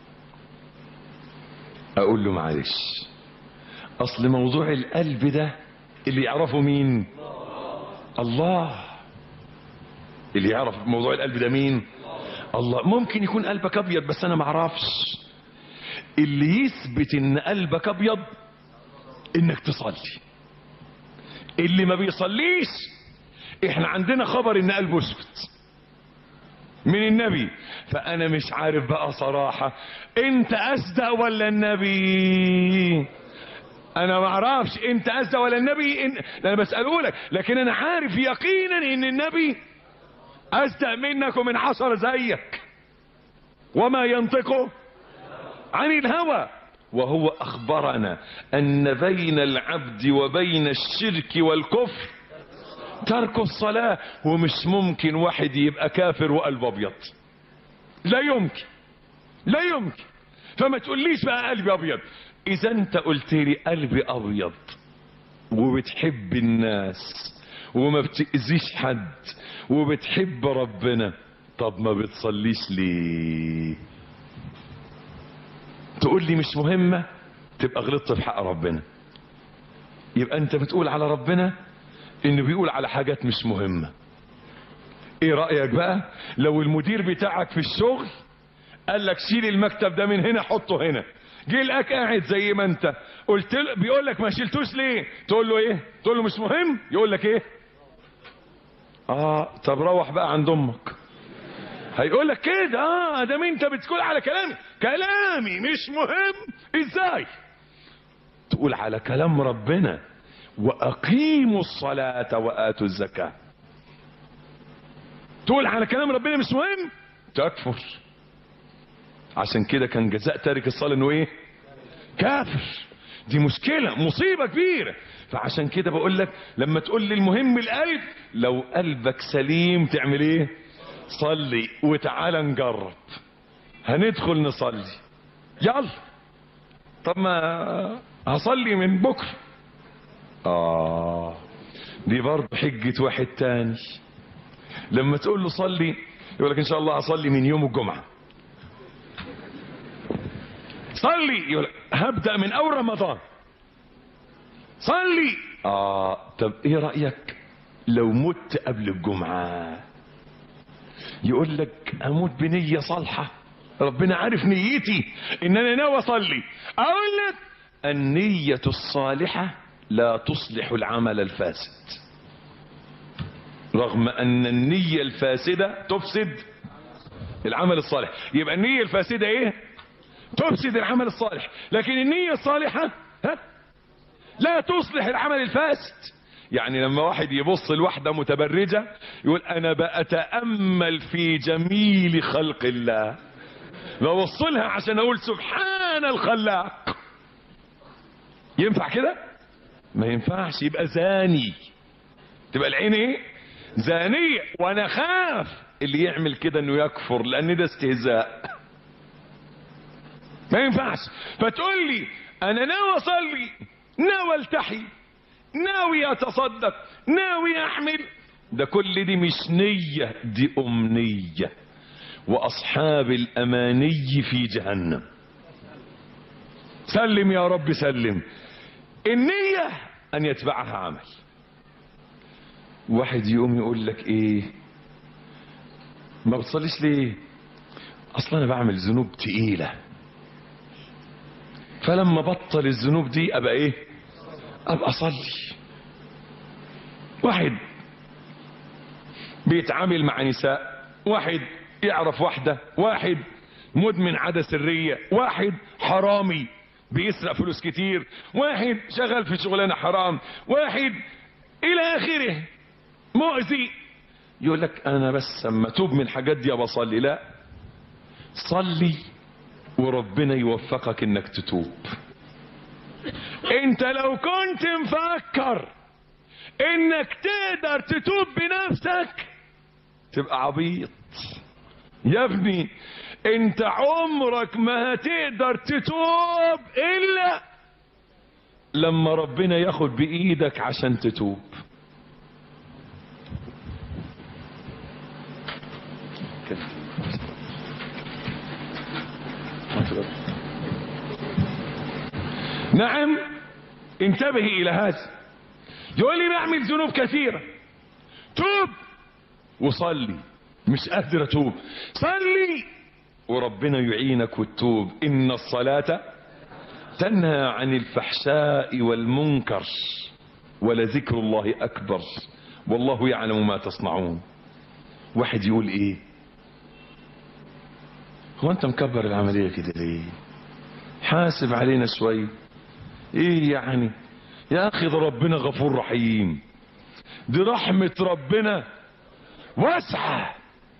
اقول له معلش اصل موضوع القلب ده اللي يعرفه مين الله اللي يعرف موضوع القلب ده مين الله ممكن يكون قلبك ابيض بس انا ما اعرفش اللي يثبت ان قلبك ابيض انك تصلي اللي ما بيصليش احنا عندنا خبر ان قلبه اسود من النبي فانا مش عارف بقى صراحة انت اصدق ولا النبي انا ما اعرفش انت اصدق ولا النبي إن... انا بسأله لك لكن انا عارف يقينا ان النبي اصدق منك ومن عشر زيك وما ينطقه عن الهوى وهو اخبرنا ان بين العبد وبين الشرك والكفر ترك الصلاة ومش ممكن واحد يبقى كافر وقلب ابيض لا يمكن لا يمكن فما تقوليش بقى قلبي ابيض اذا انت قلت لي قلبي ابيض وبتحب الناس وما بتأذيش حد وبتحب ربنا طب ما بتصليش ليه تقول لي مش مهمة تبقى غلطت في حق ربنا يبقى انت بتقول على ربنا انه بيقول على حاجات مش مهمة ايه رأيك بقى لو المدير بتاعك في الشغل قال لك شيل المكتب ده من هنا حطه هنا جه لقاك قاعد زي ما انت قلت له بيقول لك ما شلتوش ليه تقول له ايه تقول له مش مهم يقول لك ايه اه طب روح بقى عند امك هيقول لك كده اه ده انت بتقول على كلامي كلامي مش مهم ازاي تقول على كلام ربنا واقيموا الصلاة واتوا الزكاة تقول على كلام ربنا مش مهم تكفر عشان كده كان جزاء تارك الصلاة انه ايه كافر دي مشكلة مصيبة كبيرة فعشان كده بقول لك لما تقول لي المهم القلب لو قلبك سليم تعمل ايه صلي وتعالى نجرب هندخل نصلي يلا طب ما هصلي من بكره اه دي برضه حجة واحد تاني لما تقول له صلي يقول لك ان شاء الله هصلي من يوم الجمعة صلي يقول لك هبدأ من اول رمضان صلي اه طب ايه رأيك لو مت قبل الجمعة يقول لك اموت بنية صالحة ربنا عارف نيتي ان انا ناوي اصلي اقول لك النية الصالحة لا تصلح العمل الفاسد رغم ان النية الفاسدة تفسد العمل الصالح يبقى النية الفاسدة ايه تفسد العمل الصالح لكن النية الصالحة ها لا تصلح العمل الفاسد يعني لما واحد يبص لواحدة متبرجة يقول انا بأتأمل في جميل خلق الله ببص لها عشان اقول سبحان الخلاق ينفع كده ما ينفعش يبقى زاني تبقى العين ايه زانية وانا خاف اللي يعمل كده انه يكفر لان ده استهزاء ما ينفعش فتقول لي انا ناوي اصلي ناوي التحي ناوي اتصدق ناوي احمل ده كل دي مش نية دي امنية واصحاب الاماني في جهنم سلم يا رب سلم النية ان يتبعها عمل واحد يقوم يقول لك ايه ما بتصليش ليه اصلا انا بعمل ذنوب تقيلة فلما بطل الذنوب دي ابقى ايه ابقى اصلي واحد بيتعامل مع نساء واحد يعرف واحدة واحد مدمن عادة سرية واحد حرامي بيسرق فلوس كتير واحد شغال في شغلانة حرام واحد الى اخره مؤذي يقول لك انا بس اما توب من الحاجات دي بصلي لا صلي وربنا يوفقك انك تتوب انت لو كنت مفكر انك تقدر تتوب بنفسك تبقى عبيط يا ابني انت عمرك ما هتقدر تتوب الا لما ربنا ياخد بايدك عشان تتوب نعم انتبه الى هذا يقول لي بعمل ذنوب كثيرة توب وصلي مش قادر اتوب صلي وربنا يعينك وتتوب ان الصلاة تنهى عن الفحشاء والمنكر ولذكر الله اكبر والله يعلم ما تصنعون واحد يقول ايه هو انت مكبر العملية كده ليه حاسب علينا شوي ايه يعني يا اخي ده ربنا غفور رحيم دي رحمة ربنا واسعة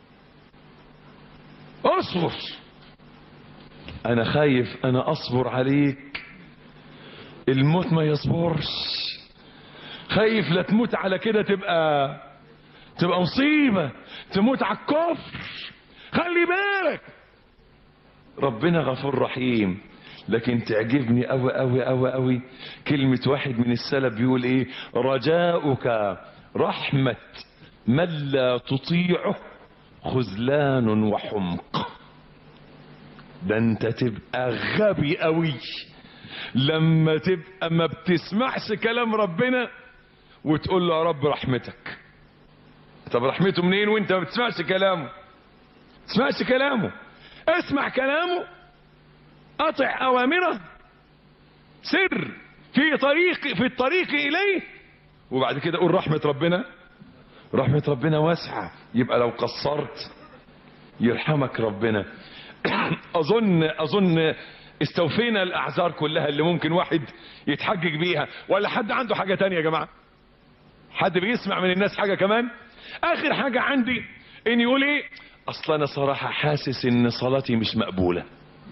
اصبر انا خايف انا اصبر عليك الموت ما يصبرش خايف لا تموت على كده تبقى تبقى مصيبة تموت على الكفر خلي بالك ربنا غفور رحيم لكن تعجبني قوي قوي قوي قوي كلمة واحد من السلف بيقول ايه رجاؤك رحمة من لا تطيعه خذلان وحمق ده انت تبقى غبي قوي لما تبقى ما بتسمعش كلام ربنا وتقول له يا رب رحمتك طب رحمته منين وانت ما بتسمعش كلامه تسمعش كلامه اسمع كلامه اطع اوامره سر في طريق في الطريق اليه وبعد كده قول رحمة ربنا رحمة ربنا واسعة يبقى لو قصرت يرحمك ربنا اظن اظن استوفينا الاعذار كلها اللي ممكن واحد يتحجج بيها ولا حد عنده حاجة تانية يا جماعة حد بيسمع من الناس حاجة كمان اخر حاجة عندي ان يقول ايه اصلا انا صراحة حاسس ان صلاتي مش مقبولة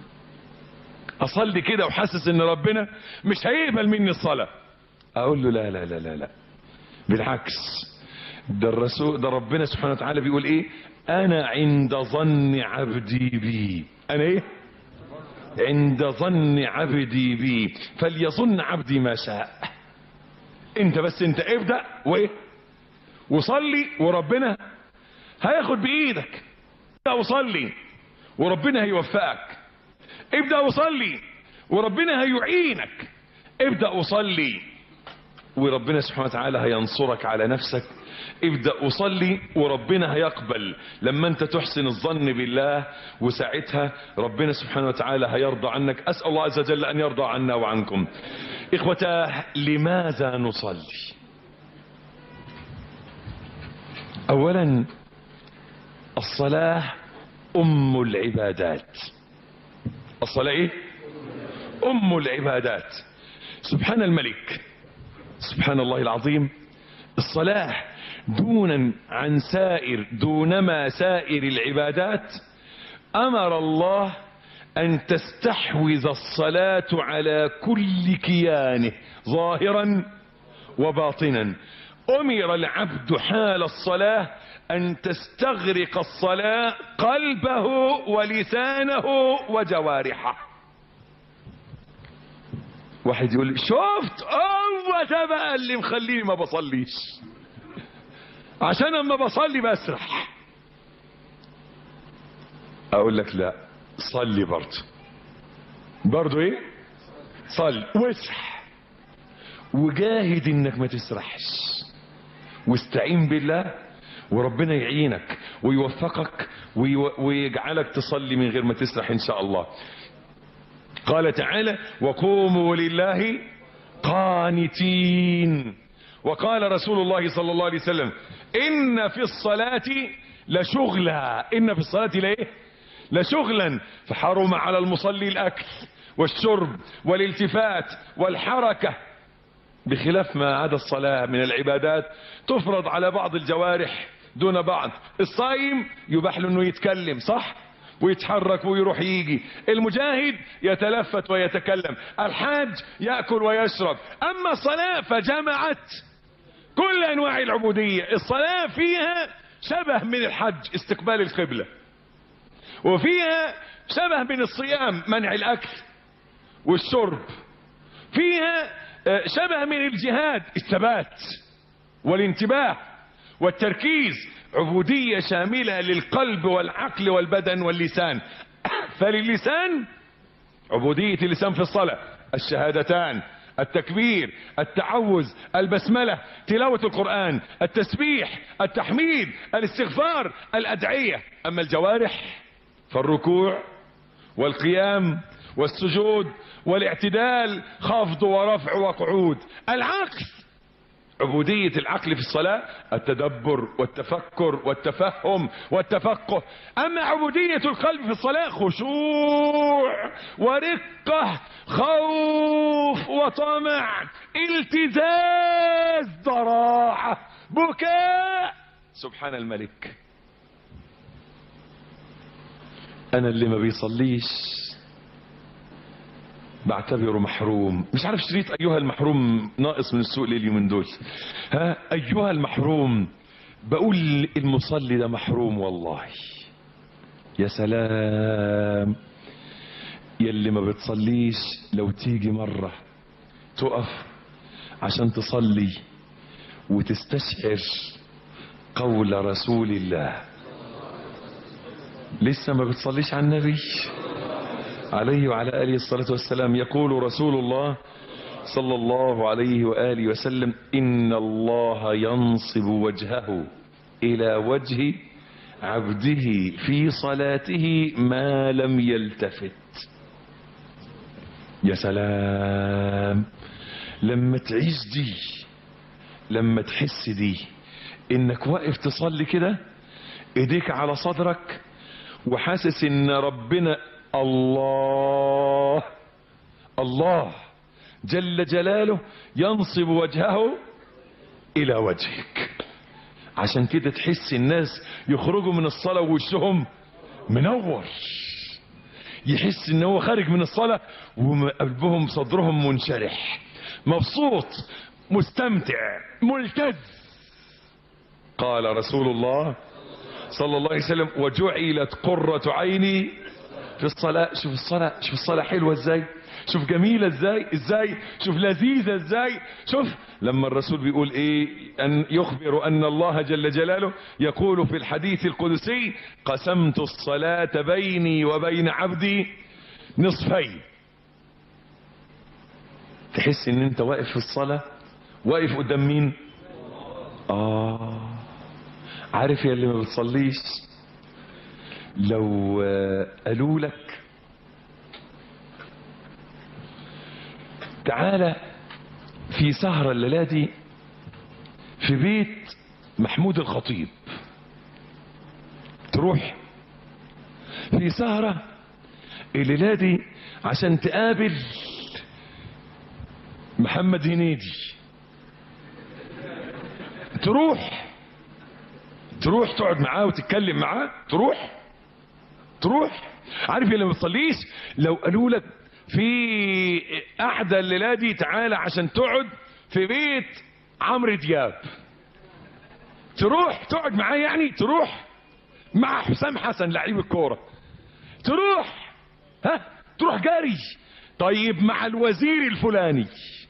اصلي كده وحاسس ان ربنا مش هيقبل مني الصلاة اقول له لا لا لا لا لا بالعكس ده الرسول ده ربنا سبحانه وتعالى بيقول ايه انا عند ظن عبدي بي انا ايه عند ظن عبدي بي فليظن عبدي ما شاء انت بس انت ابدأ وايه وصلي وربنا هياخد بايدك ابدأ وصلي وربنا هيوفقك ابدأ وصلي وربنا هيعينك ابدأ وصلي وربنا سبحانه وتعالى هينصرك على نفسك ابدأ وصلي وربنا هيقبل لما انت تحسن الظن بالله وساعتها ربنا سبحانه وتعالى هيرضى عنك اسأل الله عز وجل ان يرضى عنا وعنكم اخوتاه لماذا نصلي اولا الصلاة ام العبادات الصلاة ايه ام العبادات سبحان الملك سبحان الله العظيم الصلاة دونا عن سائر دونما سائر العبادات امر الله ان تستحوذ الصلاة على كل كيانه ظاهرا وباطنا امر العبد حال الصلاة ان تستغرق الصلاة قلبه ولسانه وجوارحه واحد يقول لي شفت هو ده بقى اللي مخليني ما بصليش عشان اما بصلي بسرح اقول لك لا صلي برضه برضه ايه صلي واسرح وجاهد انك ما تسرحش واستعين بالله وربنا يعينك ويوفقك ويو- ويجعلك تصلي من غير ما تسرح ان شاء الله قال تعالى وقوموا لله قانتين وقال رسول الله صلى الله عليه وسلم ان في الصلاة لشغلا ان في الصلاة لايه لشغلا فحرم على المصلي الاكل والشرب والالتفات والحركة بخلاف ما عدا الصلاة من العبادات تفرض على بعض الجوارح دون بعض الصايم يباح له انه يتكلم صح ويتحرك ويروح يجي المجاهد يتلفت ويتكلم الحاج يأكل ويشرب اما الصلاة فجمعت كل انواع العبودية الصلاة فيها شبه من الحج استقبال القبلة وفيها شبه من الصيام منع الاكل والشرب فيها آه، شبه من الجهاد الثبات والانتباه والتركيز عبودية شاملة للقلب والعقل والبدن واللسان فللسان عبودية اللسان في الصلاة الشهادتان التكبير التعوذ البسملة تلاوة القرآن التسبيح التحميد الاستغفار الأدعية أما الجوارح فالركوع والقيام والسجود والاعتدال خفض ورفع وقعود العقل عبودية العقل في الصلاة التدبر والتفكر والتفهم والتفقه أما عبودية القلب في الصلاة خشوع ورقة خوف وطمع التزاز ضراعة بكاء سبحان الملك أنا اللي ما بيصليش بعتبره محروم مش عارف شريط ايها المحروم ناقص من السوق ليه اليومين دول ها ايها المحروم بقول المصلي ده محروم والله يا سلام يلي ما بتصليش لو تيجي مرة تقف عشان تصلي وتستشعر قول رسول الله لسه ما بتصليش على النبي عليه وعلى آله الصلاة والسلام يقول رسول الله صلى الله عليه وآله وسلم إن الله ينصب وجهه إلى وجه عبده في صلاته ما لم يلتفت يا سلام لما تعيش دي لما تحس دي انك واقف تصلي كده ايديك على صدرك وحاسس ان ربنا الله الله جل جلاله ينصب وجهه الى وجهك عشان كده تحس الناس يخرجوا من الصلاة ووشهم منور يحس ان هو خارج من الصلاة وقلبهم صدرهم منشرح مبسوط مستمتع ملتز قال رسول الله صلى الله عليه وسلم وجعلت قرة عيني في الصلاة شوف الصلاة شوف الصلاة حلوة ازاي شوف جميلة ازاي ازاي شوف لذيذة ازاي شوف لما الرسول بيقول ايه ان يخبر ان الله جل جلاله يقول في الحديث القدسي قسمت الصلاة بيني وبين عبدي نصفين تحس ان انت واقف في الصلاة واقف قدام مين اه عارف يا اللي ما بتصليش لو آه، قالوا لك تعالى في سهرة الليلة دي في بيت محمود الخطيب تروح في سهرة الليلة دي عشان تقابل محمد هنيدي تروح تروح تقعد معاه وتتكلم معاه تروح تروح عارف اللي ما بتصليش لو قالوا لك في قعده الليله دي تعالى عشان تقعد في بيت عمرو دياب تروح تقعد معاه يعني تروح مع حسام حسن لعيب الكوره تروح ها تروح جاري طيب مع الوزير الفلاني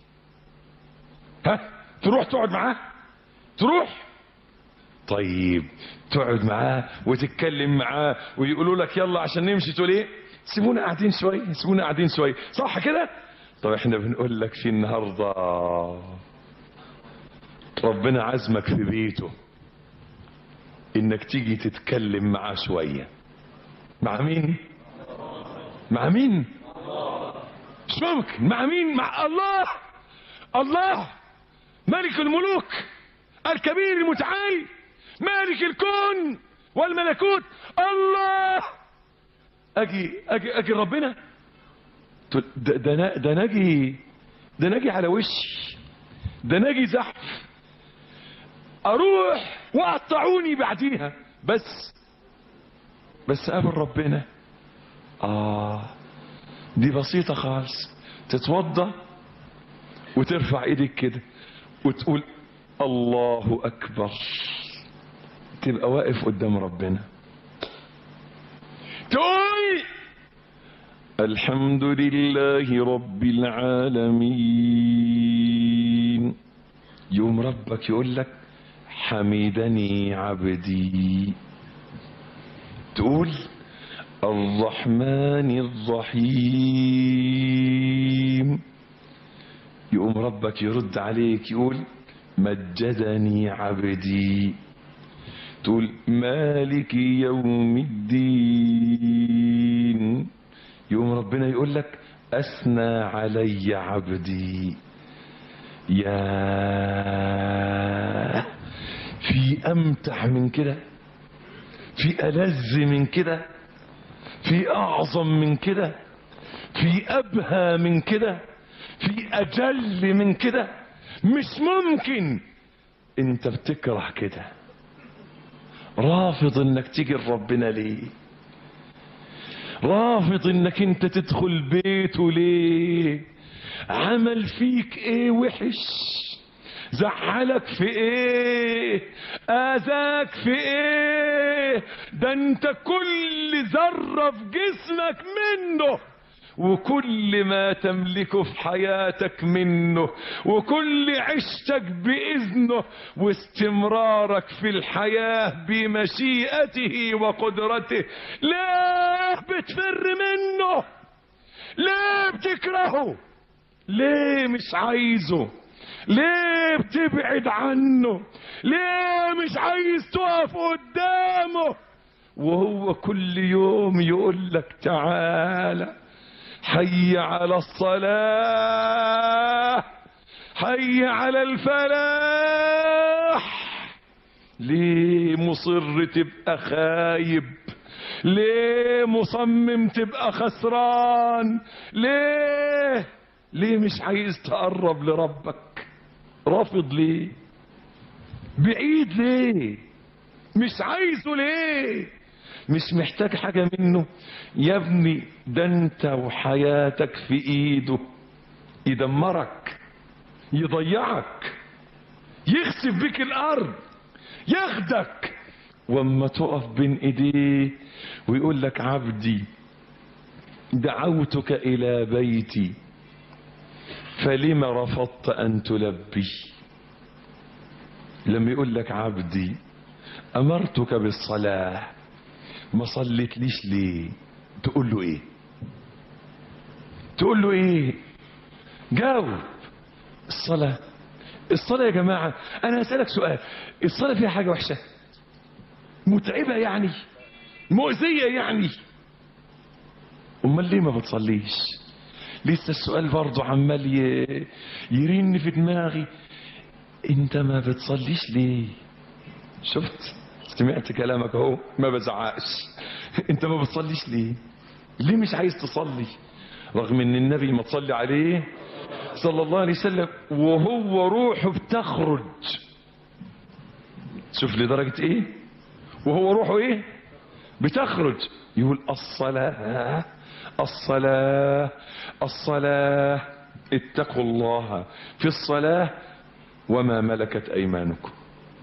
ها تروح تقعد معاه تروح طيب تقعد معاه وتتكلم معاه ويقولوا لك يلا عشان نمشي تقول ايه سيبونا قاعدين شويه سيبونا قاعدين شويه صح كده طب احنا بنقول لك في النهارده ربنا عزمك في بيته انك تيجي تتكلم معاه شويه مع مين مع مين مش ممكن مع مين مع الله الله ملك الملوك الكبير المتعالي مالك الكون والملكوت الله اجي اجي اجي ربنا تقول ده ده أنا- ده ناجي ده ناجي على وشي ده ناجي زحف اروح وقطعوني بعديها بس بس قابل ربنا اه دي بسيطة خالص تتوضى وترفع ايدك كده وتقول الله اكبر تبقى واقف قدام ربنا تقول الحمد لله رب العالمين يوم ربك يقول لك حمدني عبدي تقول الرحمن الرحيم يقوم ربك يرد عليك يقول مجدني عبدي تقول مالك يوم الدين يقوم ربنا يقول لك أثنى علي عبدي يا في أمتع من كده في ألذ من كده في أعظم من كده في أبهى من كده في أجل من كده مش ممكن انت بتكره كده رافض انك تيجي لربنا ليه رافض انك انت تدخل بيته ليه عمل فيك ايه وحش زعلك في ايه اذاك في ايه ده انت كل ذرة في جسمك منه وكل ما تملكه في حياتك منه وكل عشتك بإذنه واستمرارك في الحياة بمشيئته وقدرته لا بتفر منه ليه بتكرهه ليه مش عايزه ليه بتبعد عنه ليه مش عايز تقف قدامه وهو كل يوم يقول لك تعالى حي على الصلاة حي على الفلاح ليه مصر تبقى خايب ليه مصمم تبقى خسران ليه ليه مش عايز تقرب لربك رافض ليه بعيد ليه مش عايزه ليه مش محتاج حاجة منه يا ابني ده انت وحياتك في ايده يدمرك يضيعك يخسف بك الارض ياخدك واما تقف بين ايديه ويقول لك عبدي دعوتك الى بيتي فلم رفضت ان تلبي لما يقول لك عبدي امرتك بالصلاه ما صليت ليش ليه تقول له ايه تقول له ايه جاوب الصلاه الصلاه يا جماعه انا هسالك سؤال الصلاه فيها حاجه وحشه متعبه يعني مؤذيه يعني امال ليه ما بتصليش لسه السؤال برضه عمال ي- يرن في دماغي انت ما بتصليش ليه شفت سمعت كلامك اهو ما بزعقش انت ما بتصليش ليه ليه مش عايز تصلي رغم ان النبي ما تصلي عليه صلى الله عليه وسلم وهو روحه بتخرج شوف لدرجة ايه وهو روحه ايه بتخرج يقول الصلاة الصلاة الصلاة اتقوا الله في الصلاة وما ملكت ايمانكم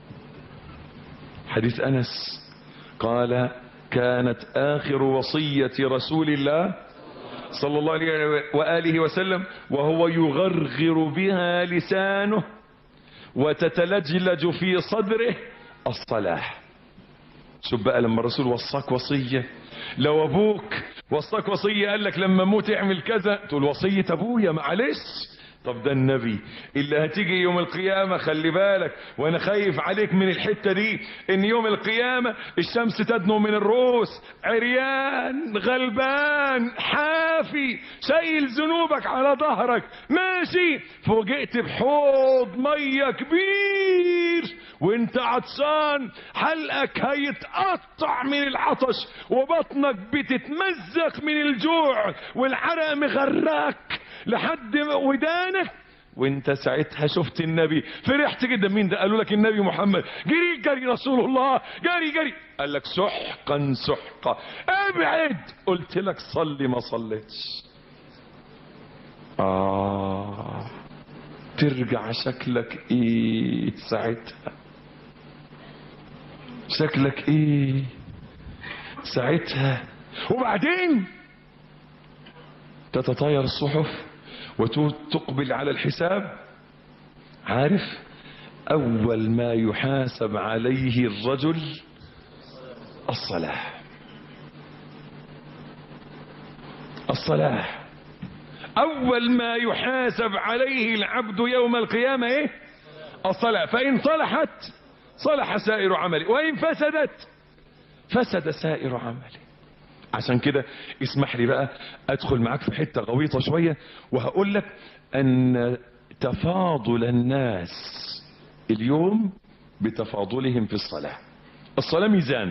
حديث انس قال كانت اخر وصية رسول الله صلى الله عليه وآله وسلم وهو يغرغر بها لسانه وتتلجلج في صدره الصلاة شوف بقى لما الرسول وصاك وصية لو ابوك وصاك وصية قال لك لما موت اعمل كذا تقول وصية ابويا معلش طب ده النبي اللي هتيجي يوم القيامة خلي بالك وانا خايف عليك من الحتة دي ان يوم القيامة الشمس تدنو من الرؤوس عريان غلبان حافي شايل ذنوبك على ظهرك ماشي فوجئت بحوض مية كبير وانت عطشان حلقك هيتقطع من العطش وبطنك بتتمزق من الجوع والعرق مغرقك لحد ودانك وانت ساعتها شفت النبي فرحت جدا مين ده قالوا لك النبي محمد جري جري رسول الله جري جري قال لك سحقا سحقا ابعد قلت لك صلي ما صليتش آه ترجع شكلك ايه ساعتها شكلك ايه ساعتها وبعدين تتطاير الصحف وتقبل على الحساب عارف اول ما يحاسب عليه الرجل الصلاة الصلاة اول ما يحاسب عليه العبد يوم القيامة ايه الصلاة فان صلحت صلح سائر عمله وان فسدت فسد سائر عمله عشان كده اسمح لي بقى ادخل معاك في حتة غويطة شوية وهقول لك ان تفاضل الناس اليوم بتفاضلهم في الصلاة الصلاة ميزان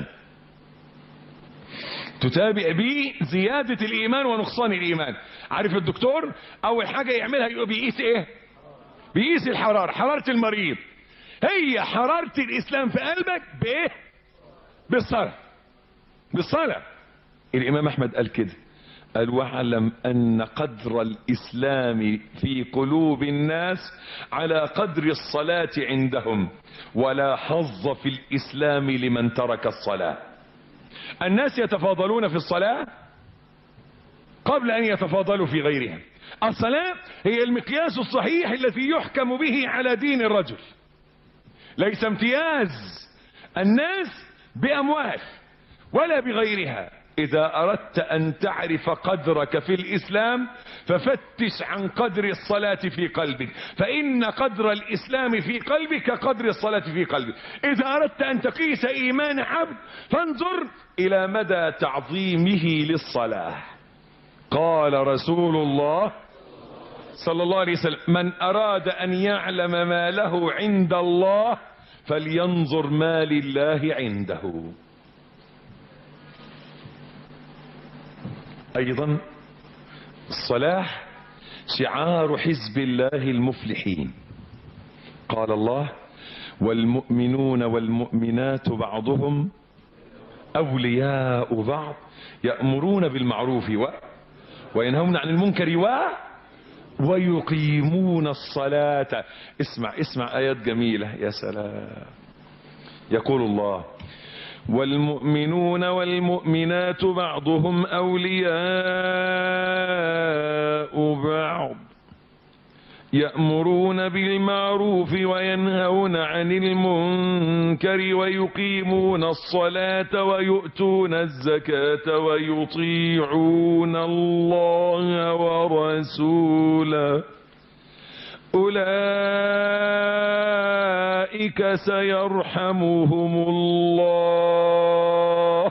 تتابع به زيادة الإيمان ونقصان الإيمان عارف الدكتور أول حاجة يعملها يبقى بيقيس إيه بيقيس الحرارة حرارة المريض هي حرارة الإسلام في قلبك بإيه بالصلاة بالصلاة الإمام أحمد قال كده قال واعلم أن قدر الإسلام في قلوب الناس على قدر الصلاة عندهم ولا حظ في الإسلام لمن ترك الصلاة الناس يتفاضلون في الصلاة قبل أن يتفاضلوا في غيرها الصلاة هي المقياس الصحيح الذي يحكم به على دين الرجل ليس امتياز الناس بأموال ولا بغيرها إذا أردت أن تعرف قدرك في الإسلام ففتش عن قدر الصلاة في قلبك فإن قدر الإسلام في قلبك كقدر الصلاة في قلبك إذا أردت أن تقيس إيمان عبد فانظر إلى مدى تعظيمه للصلاة قال رسول الله صلى الله عليه وسلم من أراد أن يعلم ما له عند الله فلينظر ما لله عنده ايضا الصلاح شعار حزب الله المفلحين قال الله والمؤمنون والمؤمنات بعضهم اولياء بعض يأمرون بالمعروف و وينهون عن المنكر و ويقيمون الصلاة اسمع اسمع آيات جميلة يا سلام يقول الله والمؤمنون والمؤمنات بعضهم أولياء بعض يأمرون بالمعروف وينهون عن المنكر ويقيمون الصلاة ويؤتون الزكاة ويطيعون الله ورسوله أولئك سيرحمهم الله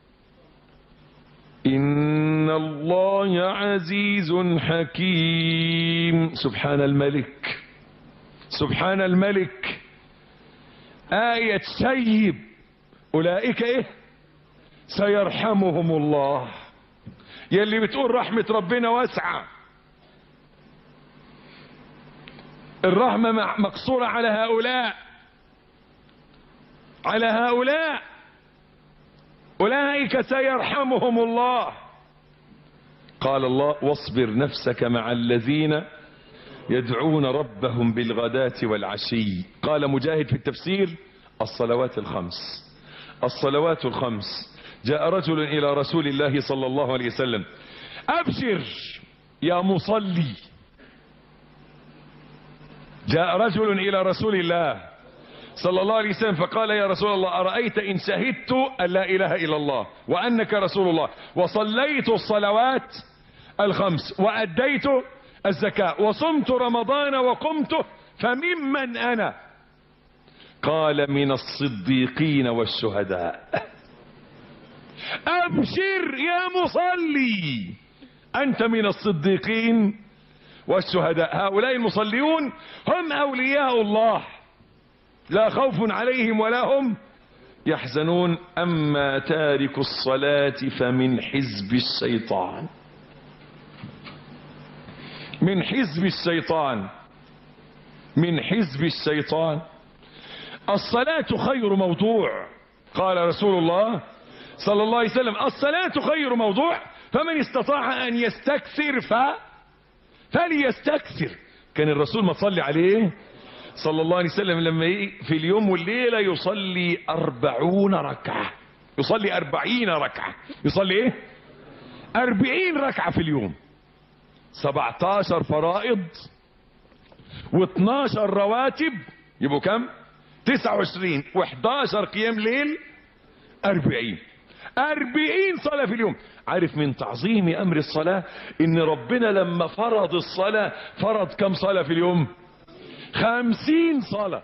إن الله عزيز حكيم سبحان الملك سبحان الملك آية سيب أولئك إيه سيرحمهم الله يلي بتقول رحمة ربنا واسعة الرحمة مقصورة على هؤلاء على هؤلاء أولئك سيرحمهم الله قال الله واصبر نفسك مع الذين يدعون ربهم بالغداة والعشي قال مجاهد في التفسير الصلوات الخمس الصلوات الخمس جاء رجل إلى رسول الله صلى الله عليه وسلم أبشر يا مصلي جاء رجل إلى رسول الله صلى الله عليه وسلم فقال يا رسول الله أرأيت إن شهدت أن لا إله إلا الله وأنك رسول الله وصليت الصلوات الخمس وأديت الزكاة وصمت رمضان وقمته فممن أنا قال من الصديقين والشهداء أبشر يا مصلي أنت من الصديقين والشهداء هؤلاء المصليون هم أولياء الله لا خوف عليهم ولا هم يحزنون أما تارك الصلاة فمن حزب الشيطان من حزب الشيطان من حزب الشيطان الصلاة خير موضوع قال رسول الله صلى الله عليه وسلم الصلاة خير موضوع فمن استطاع أن يستكثر ف فليستكثر كان الرسول ما تصلي عليه صلى الله عليه وسلم لما في اليوم والليلة يصلي أربعون ركعة يصلي أربعين ركعة يصلي ايه أربعين ركعة في اليوم سبعتاشر فرائض واثناشر رواتب يبقوا كم تسعة وعشرين واحداشر قيام ليل أربعين أربعين صلاة في اليوم عارف من تعظيم أمر الصلاة إن ربنا لما فرض الصلاة فرض كم صلاة في اليوم خمسين صلاة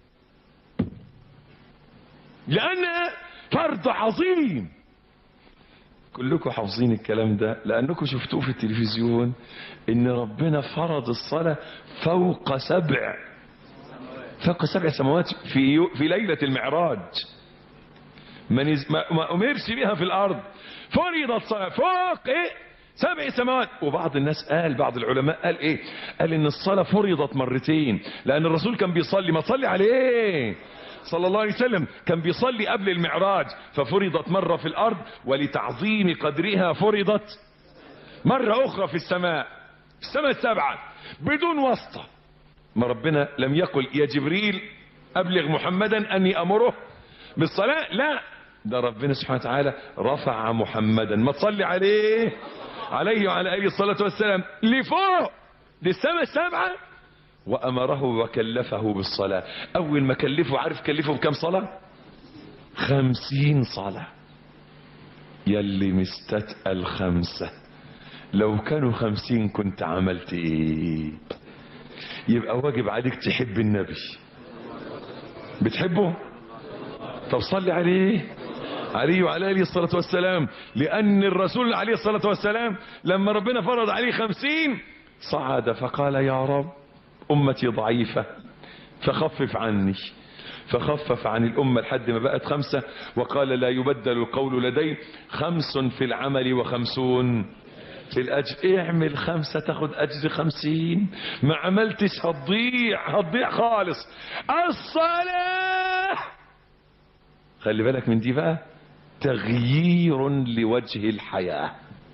لأنها فرض عظيم كلكم حافظين الكلام ده لأنكم شفتوه في التلفزيون إن ربنا فرض الصلاة فوق سبع فوق سبع سماوات في في ليلة المعراج ما, نز... ما... ما أمرش بها في الأرض فرضت صلاة فوق إيه سبع سماوات وبعض الناس قال بعض العلماء قال ايه قال ان الصلاة فرضت مرتين لان الرسول كان بيصلي ما تصلي عليه صلى الله عليه وسلم كان بيصلي قبل المعراج ففرضت مرة في الارض ولتعظيم قدرها فرضت مرة اخرى في السماء في السماء السبعة بدون واسطة ما ربنا لم يقل يا جبريل ابلغ محمدا اني امره بالصلاة لا ده ربنا سبحانه وتعالى رفع محمدا ما تصلي عليه عليه وعلى آله الصلاة والسلام لفوق للسماء السبعة وأمره وكلفه بالصلاة أول ما كلفه عارف كلفه بكم صلاة خمسين صلاة يلي مستتقل خمسة لو كانوا خمسين كنت عملت ايه يبقى واجب عليك تحب النبي بتحبه طب صلي عليه عليه وعلى آله الصلاة والسلام لأن الرسول عليه الصلاة والسلام لما ربنا فرض عليه خمسين صعد فقال يا رب أمتي ضعيفة فخفف عني فخفف عن الأمة لحد ما بقت خمسة وقال لا يبدل القول لدي خمس في العمل وخمسون في الأجر اعمل خمسة تاخد أجر خمسين ما عملتش هتضيع هتضيع خالص الصلاة خلي بالك من دي بقى تغيير لوجه الحياة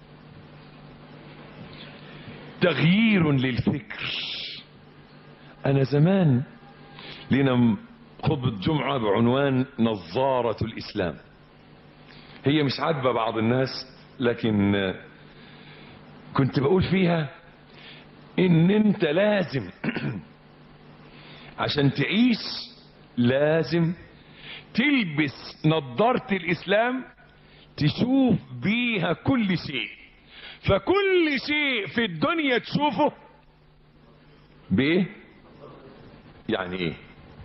تغيير للفكر أنا زمان لنا خطبة جمعة بعنوان نظارة الإسلام هي مش عاجبة بعض الناس لكن كنت بقول فيها ان انت لازم عشان تعيش لازم تلبس نظارة الاسلام تشوف بيها كل شيء فكل شيء في الدنيا تشوفه بايه يعني ايه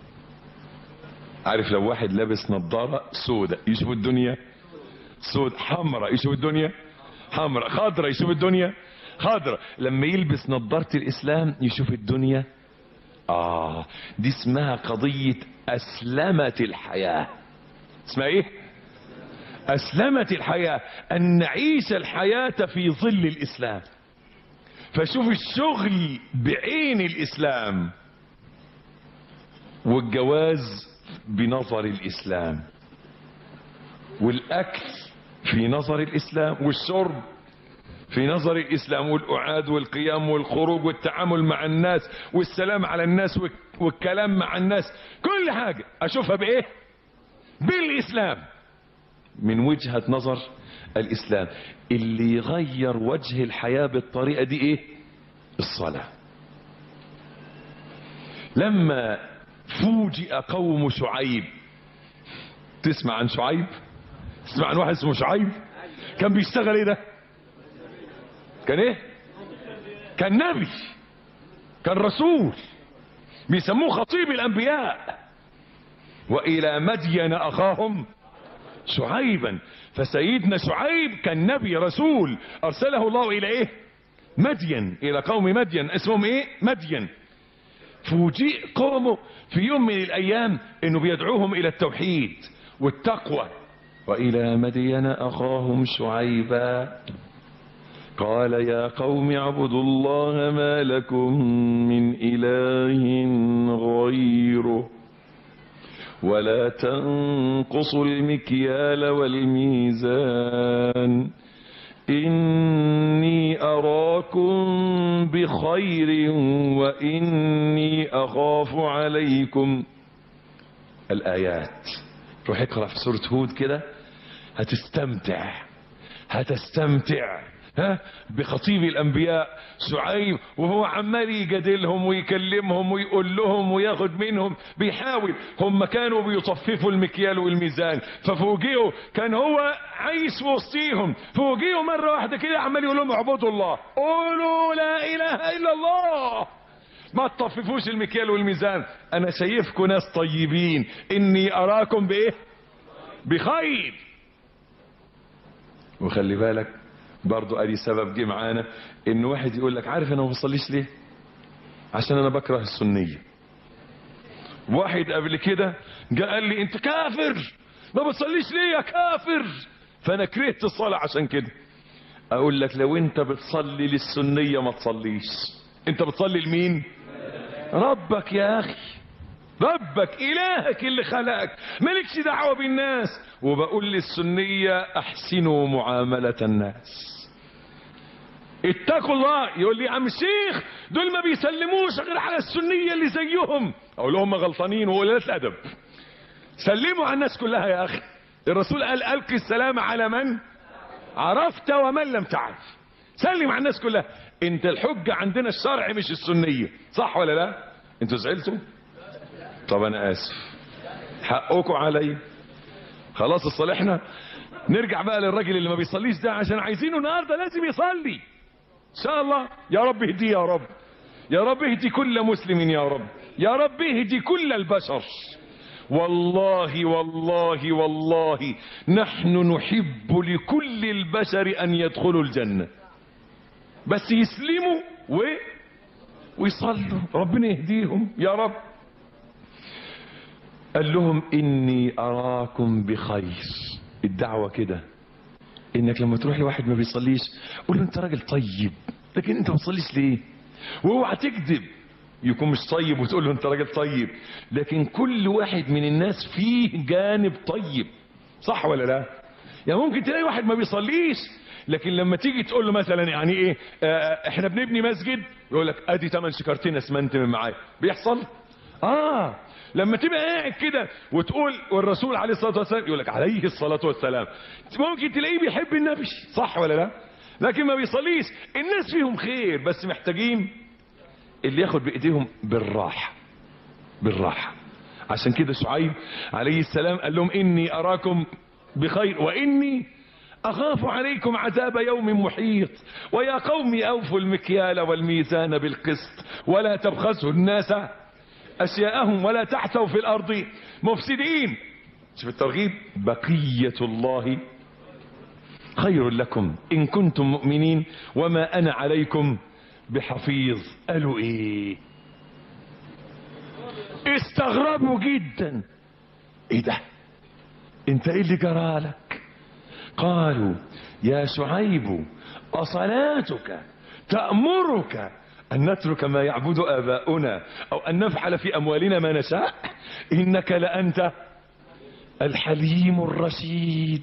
عارف لو واحد لابس نظارة سوداء يشوف الدنيا سود حمراء يشوف الدنيا حمراء خضراء يشوف الدنيا خضراء لما يلبس نظارة الإسلام يشوف الدنيا آه دي اسمها قضية أسلمة الحياة اسمها إيه أسلمة الحياة أن نعيش الحياة في ظل الإسلام فشوف الشغل بعين الإسلام والجواز بنظر الإسلام والأكل في نظر الإسلام والشرب في نظر الإسلام والأعاد والقيام والخروج والتعامل مع الناس والسلام على الناس والكلام مع الناس كل حاجة أشوفها بإيه بالإسلام من وجهة نظر الإسلام اللي يغير وجه الحياة بالطريقة دي إيه الصلاة لما فوجئ قوم شعيب تسمع عن شعيب تسمع عن واحد اسمه شعيب كان بيشتغل ايه ده كان ايه كان نبي كان رسول بيسموه خطيب الانبياء والى مدين اخاهم شعيبا فسيدنا شعيب كان نبي رسول ارسله الله الى ايه مدين الى قوم مدين اسمهم ايه مدين فوجئ قومه في يوم من الايام انه بيدعوهم الى التوحيد والتقوى والى مدين اخاهم شعيبا قال يا قوم اعبدوا الله ما لكم من اله غيره ولا تنقصوا المكيال والميزان إني أراكم بخير وإني أخاف عليكم الآيات روح اقرأ في سورة هود كده هتستمتع هتستمتع ها بخطيب الانبياء شعيب وهو عمال يجادلهم ويكلمهم ويقول لهم وياخد منهم بيحاول هم كانوا بيطففوا المكيال والميزان ففوجئوا كان هو عايش وسطيهم فوجئوا مره واحده كده عمال يقول لهم اعبدوا الله قولوا لا اله الا الله ما تطففوش المكيال والميزان انا شايفكم ناس طيبين اني اراكم بايه بخير وخلي بالك برضو ادي سبب جه معانا ان واحد يقول لك عارف انا ما بصليش ليه عشان انا بكره السنيه واحد قبل كده جاء قال لي انت كافر ما بتصليش ليه يا كافر فانا كرهت الصلاه عشان كده اقول لك لو انت بتصلي للسنيه ما تصليش انت بتصلي لمين ربك يا اخي ربك الهك اللي خلقك مالكش دعوه بالناس وبقول للسنيه احسنوا معامله الناس اتقوا الله يقول لي يا عم الشيخ دول ما بيسلموش غير على السنيه اللي زيهم اقول لهم غلطانين وقلة الادب سلموا على الناس كلها يا اخي الرسول قال القي السلام على من عرفت ومن لم تعرف سلم على الناس كلها انت الحجه عندنا الشرع مش السنيه صح ولا لا انتوا زعلتوا طب انا اسف حقكم علي خلاص اصطلحنا نرجع بقى للراجل اللي ما بيصليش ده عشان عايزينه النهارده لازم يصلي ان شاء الله يا رب اهديه يا رب يا رب اهدي كل مسلم يا رب يا رب اهدي كل البشر والله والله والله نحن نحب لكل البشر ان يدخلوا الجنه بس يسلموا و ويصلوا ربنا يهديهم يا رب قال لهم اني اراكم بخير الدعوة كده انك لما تروح لواحد ما بيصليش قول له انت راجل طيب لكن انت ما بتصليش ليه واوعى تكذب يكون مش طيب وتقول له انت راجل طيب لكن كل واحد من الناس فيه جانب طيب صح ولا لا يعني ممكن تلاقي واحد ما بيصليش لكن لما تيجي تقول له مثلا يعني ايه آه احنا بنبني مسجد يقول لك ادي 8 شكرتين اسمنت من معايا بيحصل اه لما تبقى قاعد كده وتقول والرسول عليه الصلاه والسلام يقول لك عليه الصلاه والسلام ممكن تلاقيه بيحب النبي صح ولا لا لكن ما بيصليش الناس فيهم خير بس محتاجين اللي ياخد بايديهم بالراحه بالراحه عشان كده شعيب عليه السلام قال لهم اني اراكم بخير واني اخاف عليكم عذاب يوم محيط ويا قوم اوفوا المكيال والميزان بالقسط ولا تبخسوا الناس اشياءهم ولا تعثوا في الارض مفسدين شوف الترغيب بقيه الله خير لكم ان كنتم مؤمنين وما انا عليكم بحفيظ قالوا ايه استغربوا جدا ايه ده انت ايه اللي جرالك قالوا يا شعيب اصلاتك تأمرك أن نترك ما يعبد آباؤنا أو أن نفعل في أموالنا ما نشاء إنك لأنت الحليم الرشيد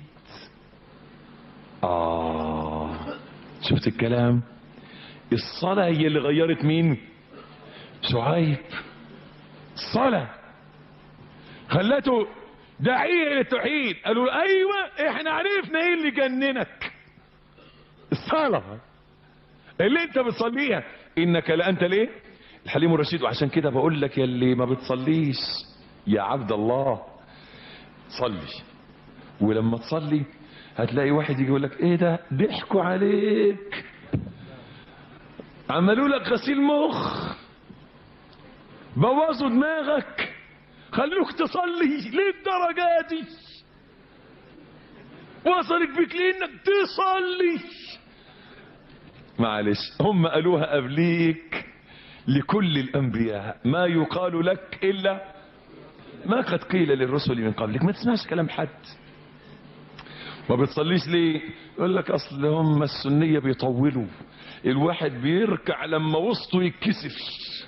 آه شفت الكلام الصلاة هي اللي غيرت مين شعيب الصلاة خلته داعية إلى التوحيد قالوا له أيوة إحنا عرفنا إيه اللي جننك الصلاة اللي أنت بتصليها إنك لأنت ليه الحليم الرشيد وعشان كده بقول لك يا اللي ما بتصليش يا عبد الله صلي ولما تصلي هتلاقي واحد يجي يقول لك ايه ده ضحكوا عليك عملوا لك غسيل مخ بوظوا دماغك خلوك تصلي للدرجة دي وصلت بك لانك تصلي معلش هم قالوها قبليك لكل الانبياء ما يقال لك الا ما قد قيل للرسل من قبلك ما تسمعش كلام حد ما بتصليش ليه يقول لك اصل هم السنية بيطولوا الواحد بيركع لما وسطه يتكسف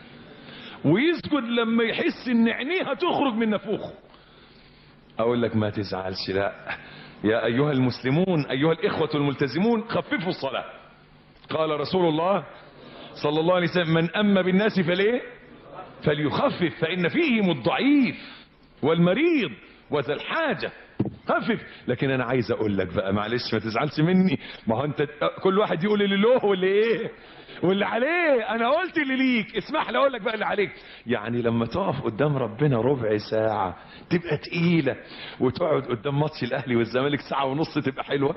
ويسجد لما يحس ان عينيه هتخرج من نافوخه اقول لك ما تزعلش لا يا ايها المسلمون ايها الاخوة الملتزمون خففوا الصلاة قال رسول الله صلى الله عليه وسلم من اما بالناس فليه فليخفف فان فيهم الضعيف والمريض وذا الحاجة خفف لكن انا عايز اقول لك بقى معلش ما تزعلش مني ما هو انت كل واحد يقول اللي له واللي ايه واللي عليه انا قلت اللي ليك اسمح لي اقول لك بقى اللي عليك يعني لما تقف قدام ربنا ربع ساعة تبقى تقيلة وتقعد قدام ماتش الاهلي والزمالك ساعة ونص تبقى حلوة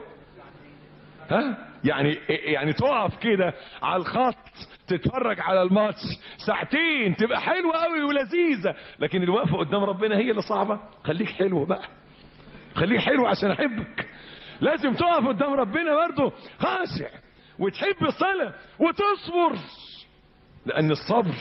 ها يعني يعني تقف كده على الخط تتفرج على الماتش ساعتين تبقى حلوة قوي ولذيذة لكن الوقفة قدام ربنا هي اللي صعبة خليك حلو بقى خليك حلو عشان احبك لازم تقف قدام ربنا برضه خاشع وتحب الصلاة وتصبر لان الصبر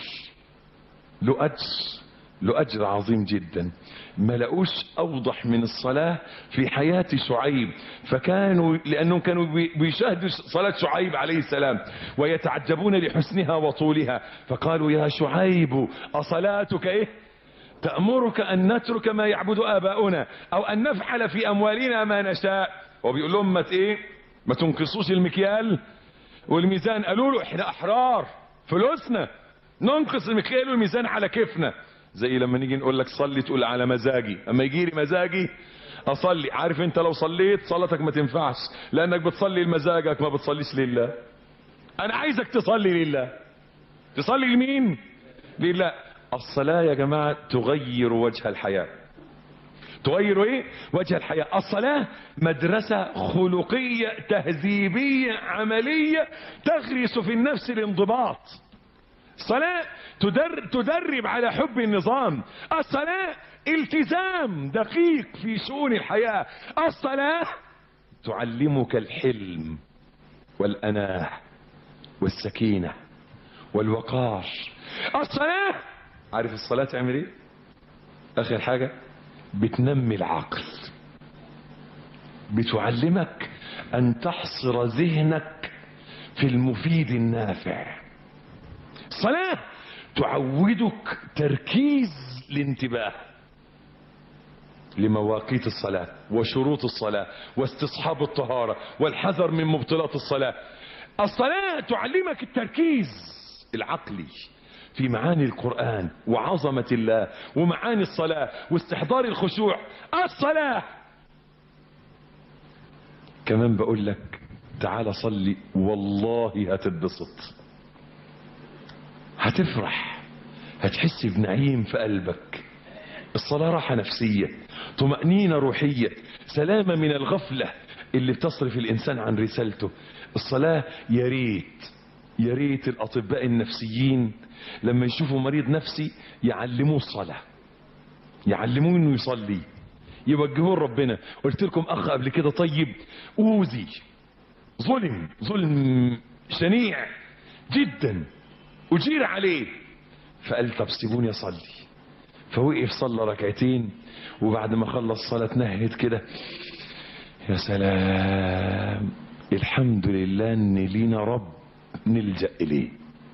له اجر له اجر عظيم جدا ما لقوش اوضح من الصلاة في حياة شعيب فكانوا لانهم كانوا بيشاهدوا صلاة شعيب عليه السلام ويتعجبون لحسنها وطولها فقالوا يا شعيب اصلاتك ايه تأمرك أن نترك ما يعبد آباؤنا أو أن نفعل في أموالنا ما نشاء وبيقول لهم ما إيه ما تنقصوش المكيال والميزان قالوا له احنا أحرار فلوسنا ننقص المكيال والميزان على كيفنا زي لما نيجي نقول لك صلي تقول على مزاجي اما يجي لي مزاجي اصلي عارف انت لو صليت صلاتك ما تنفعش لانك بتصلي لمزاجك ما بتصليش لله انا عايزك تصلي لله تصلي لمين لله الصلاة يا جماعة تغير وجه الحياة تغير ايه وجه الحياة الصلاة مدرسة خلقية تهذيبية عملية تغرس في النفس الانضباط الصلاة تدر تدرب على حب النظام الصلاة التزام دقيق في شؤون الحياة الصلاة تعلمك الحلم والأناه والسكينة والوقار الصلاة عارف الصلاة تعمل ايه اخر حاجة بتنمي العقل بتعلمك ان تحصر ذهنك في المفيد النافع الصلاة تعودك تركيز الانتباه لمواقيت الصلاة وشروط الصلاة واستصحاب الطهارة والحذر من مبطلات الصلاة الصلاة تعلمك التركيز العقلي في معاني القرآن وعظمة الله ومعاني الصلاة واستحضار الخشوع الصلاة كمان بقول لك تعال صلي والله هتتبسط هتفرح هتحس بنعيم في قلبك الصلاة راحة نفسية طمأنينة روحية سلامة من الغفلة اللي بتصرف الإنسان عن رسالته الصلاة يا ريت يا ريت الأطباء النفسيين لما يشوفوا مريض نفسي يعلموه الصلاة يعلموه انه يصلي يوجهوه ربنا قلت لكم اخ قبل كده طيب اوذي ظلم ظلم شنيع جدا اجير عليه فقال طب سيبوني اصلي فوقف صلى ركعتين وبعد ما خلص صلاة نهد كده يا سلام الحمد لله ان لينا رب نلجأ اليه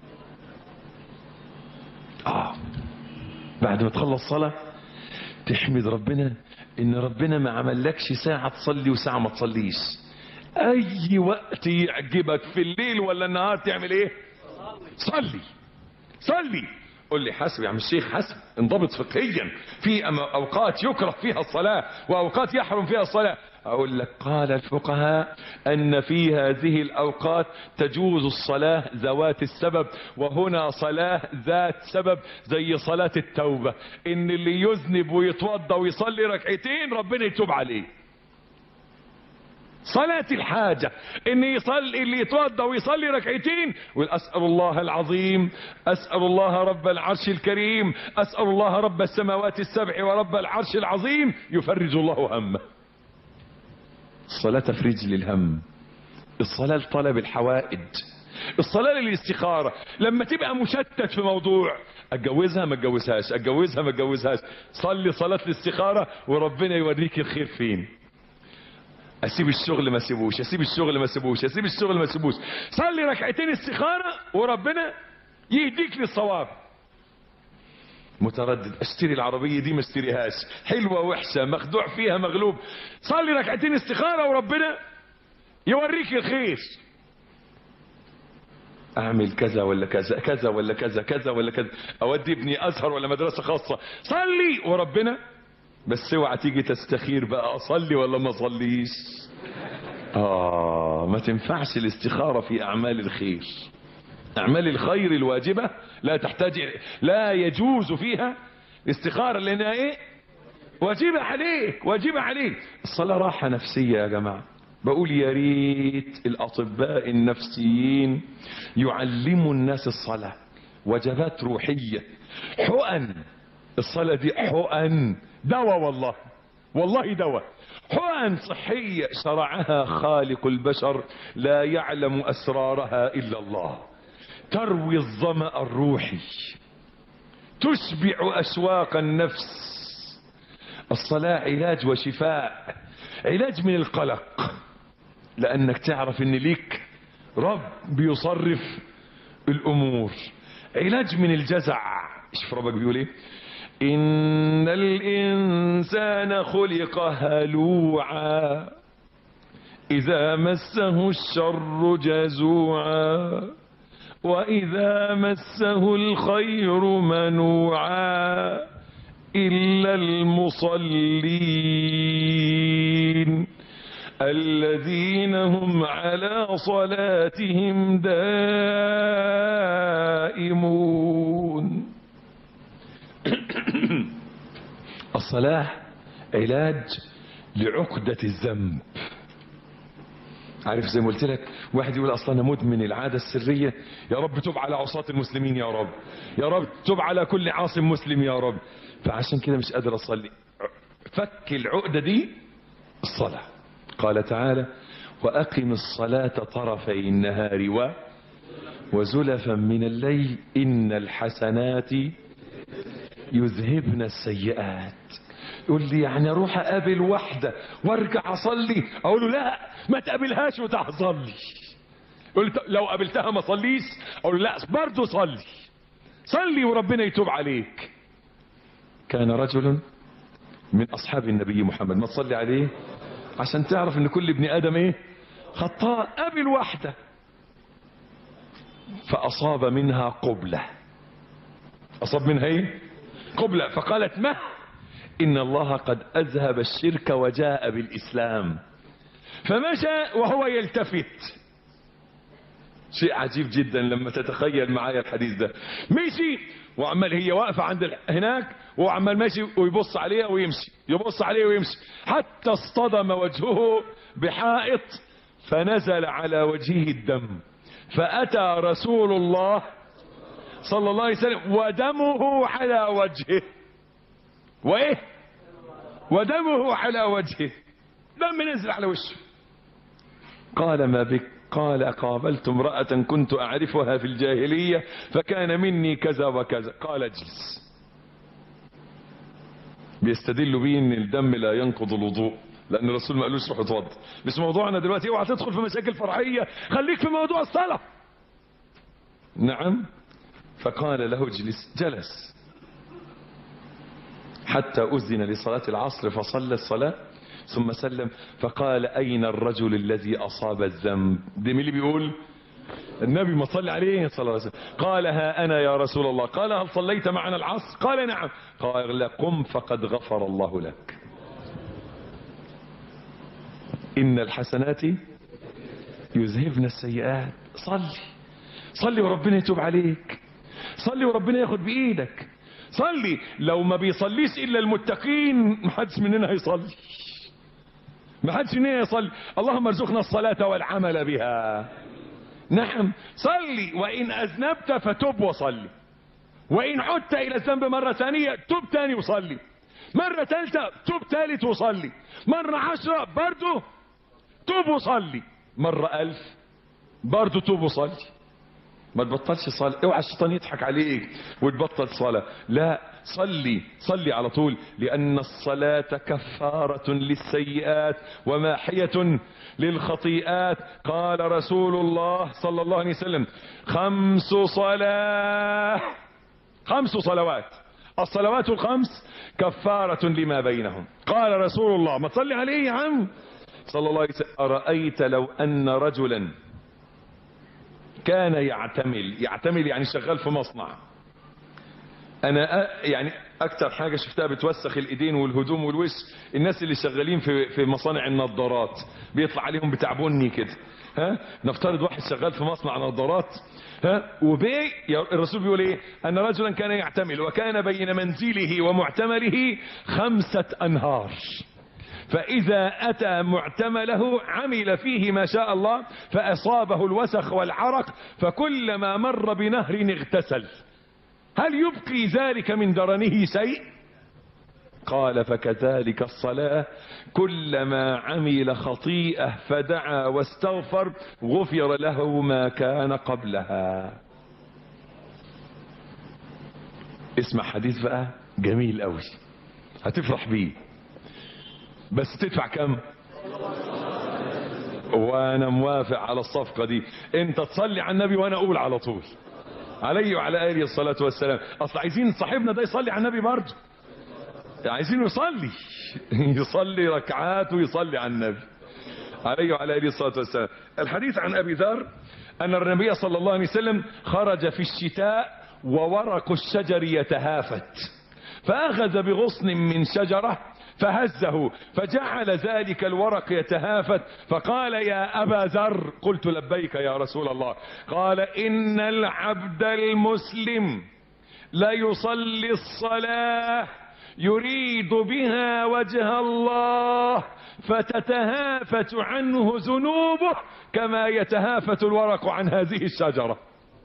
اه بعد ما تخلص صلاة تحمد ربنا ان ربنا ما عملكش ساعة تصلي وساعة ما تصليش اي وقت يعجبك في الليل ولا النهار تعمل ايه صلي صلي قل لي حسب يا عم الشيخ حسب انضبط فقهيا في أم- اوقات يكره فيها الصلاة واوقات يحرم فيها الصلاة اقول لك قال الفقهاء ان في هذه الاوقات تجوز الصلاة ذوات السبب وهنا صلاة ذات سبب زي صلاة التوبة ان اللي يذنب ويتوضى ويصلي ركعتين ربنا يتوب عليه صلاة الحاجة ان يصلي اللي يتوضى ويصلي ركعتين ويقول اسأل الله العظيم اسأل الله رب العرش الكريم اسأل الله رب السماوات السبع ورب العرش العظيم يفرج الله همه الصلاة تفريج للهم الصلاة لطلب الحوائج الصلاة للاستخارة لما تبقى مشتت في موضوع اتجوزها ما اتجوزهاش اتجوزها ما اتجوزهاش صلي صلاة الاستخارة وربنا يوريك الخير فين اسيب الشغل ما اسيبوش اسيب الشغل ما اسيبوش اسيب الشغل ما اسيبوش صلي ركعتين استخارة وربنا يهديك للصواب متردد اشتري العربية دي ما اشتريهاش حلوة وحشة مخدوع فيها مغلوب صلي ركعتين استخارة وربنا يوريك الخير اعمل كذا ولا كذا كذا ولا كذا كذا ولا كذا اودي ابني ازهر ولا مدرسة خاصة صلي وربنا بس اوعى تيجي تستخير بقى اصلي ولا ما اصليش اه ما تنفعش الاستخارة في اعمال الخير اعمال الخير الواجبة لا تحتاج لا يجوز فيها استخارة لانها ايه واجبة عليك واجبة عليك الصلاة راحة نفسية يا جماعة بقول يا ريت الاطباء النفسيين يعلموا الناس الصلاة وجبات روحية حقن الصلاة دي حقن دواء والله والله دواء حقن صحية شرعها خالق البشر لا يعلم أسرارها إلا الله تروي الظمأ الروحي تشبع أشواق النفس الصلاة علاج وشفاء علاج من القلق لأنك تعرف أن ليك رب بيصرف الأمور علاج من الجزع ايش ربك بيقول ايه إن الإنسان خلق هلوعا إذا مسه الشر جزوعا وإذا مسه الخير منوعا إلا المصلين الذين هم على صلاتهم دائمون الصلاة علاج لعقدة الذنب عارف زي ما قلت لك واحد يقول اصلا انا مدمن العاده السريه يا رب تب على عصاة المسلمين يا رب يا رب تب على كل عاصم مسلم يا رب فعشان كده مش قادر اصلي فك العقده دي الصلاه قال تعالى واقم الصلاه طرفي النهار و وزلفا من الليل ان الحسنات يذهبن السيئات يقول لي يعني اروح اقابل واحده وارجع اصلي اقول له لا ما تقابلهاش وتعال صلي يقول لي طب لو قابلتها ما صليش اقول له لا برضه صلي صلي وربنا يتوب عليك كان رجل من اصحاب النبي محمد ما تصلي عليه عشان تعرف ان كل ابن ادم ايه خطاء قابل واحده فاصاب منها قبله اصاب منها ايه قبله فقالت ما ان الله قد اذهب الشرك وجاء بالاسلام فمشى وهو يلتفت شيء عجيب جدا لما تتخيل معايا الحديث ده مشي وعمال هي واقفة عند ال- هناك وعمال ماشي ويبص عليها ويمشي يبص عليها ويمشي حتى اصطدم وجهه بحائط فنزل على وجهه الدم فأتى رسول الله صلى الله عليه وسلم ودمه على وجهه وإيه ودمه على وجهه دم نزل على وشه قال ما بك قال قابلت امرأة كنت أعرفها في الجاهلية فكان مني كذا وكذا قال اجلس بيستدل بيه ان الدم لا ينقض الوضوء لان الرسول ما قالوش روح اتوضى مش موضوعنا دلوقتي اوعى تدخل في مشاكل فرعيه خليك في موضوع الصلاه نعم فقال له اجلس جلس حتى أذن لصلاة العصر فصلى الصلاة ثم سلم فقال أين الرجل الذي أصاب الذنب ده مين اللي بيقول النبي ما صلى عليه صلى الله عليه وسلم قال ها أنا يا رسول الله قال هل صليت معنا العصر قال نعم قال قم فقد غفر الله لك إن الحسنات يذهبن السيئات صلي صلي وربنا يتوب عليك صلي وربنا ياخد بإيدك صلي لو ما بيصليش إلا المتقين محدش مننا هيصلي محدش مننا يصلي اللهم ارزقنا الصلاة والعمل بها نعم صلي وإن أذنبت فتب وصلي وإن عدت إلى الذنب مرة ثانية تب تاني وصلي مرة ثالثة تب ثالث وصلي مرة عشرة برضو تب وصلي مرة ألف برضو تب وصلي ما تبطلش صلاة اوعى الشيطان يضحك عليك وتبطل صلاة لا صلي صلي على طول لأن الصلاة كفارة للسيئات وماحية للخطيئات قال رسول الله صلى الله عليه وسلم خمس صلاة خمس صلوات الصلوات الخمس كفارة لما بينهم قال رسول الله ما تصلي عليه يا عم صلى الله عليه وسلم أرأيت لو أن رجلا كان يعتمل يعتمل يعني شغال في مصنع انا أ- يعني اكتر حاجة شفتها بتوسخ الايدين والهدوم والوش الناس اللي شغالين في في مصانع النظارات بيطلع عليهم بتاع بني كده ها نفترض واحد شغال في مصنع نظارات ها وبي يا- الرسول بيقول ايه ان رجلا كان يعتمل وكان بين منزله ومعتمله خمسة انهار فإذا أتى معتمله عمل فيه ما شاء الله فأصابه الوسخ والعرق فكلما مر بنهر اغتسل هل يبقي ذلك من درنه شيء قال فكذلك الصلاة كلما عمل خطيئة فدعا واستغفر غفر له ما كان قبلها اسمع حديث بقى جميل قوي هتفرح بيه بس تدفع كم وانا موافق على الصفقة دي انت تصلي على النبي وانا اقول على طول عليه وعلى اله الصلاة والسلام اصل عايزين صاحبنا ده يصلي على النبي برضه عايزينه يصلي يصلي ركعات ويصلي على النبي عليه وعلى اله الصلاة والسلام الحديث عن ابي ذر ان النبي صلى الله عليه وسلم خرج في الشتاء وورق الشجر يتهافت فأخذ بغصن من شجرة فهزه فجعل ذلك الورق يتهافت فقال يا أبا ذر قلت لبيك يا رسول الله قال إن العبد المسلم لا يصلي الصلاة يريد بها وجه الله فتتهافت عنه ذنوبه كما يتهافت الورق عن هذه الشجرة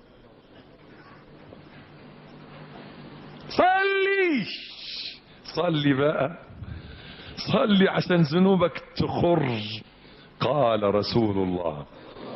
صلي صلي بقى صلي عشان ذنوبك تخر قال رسول الله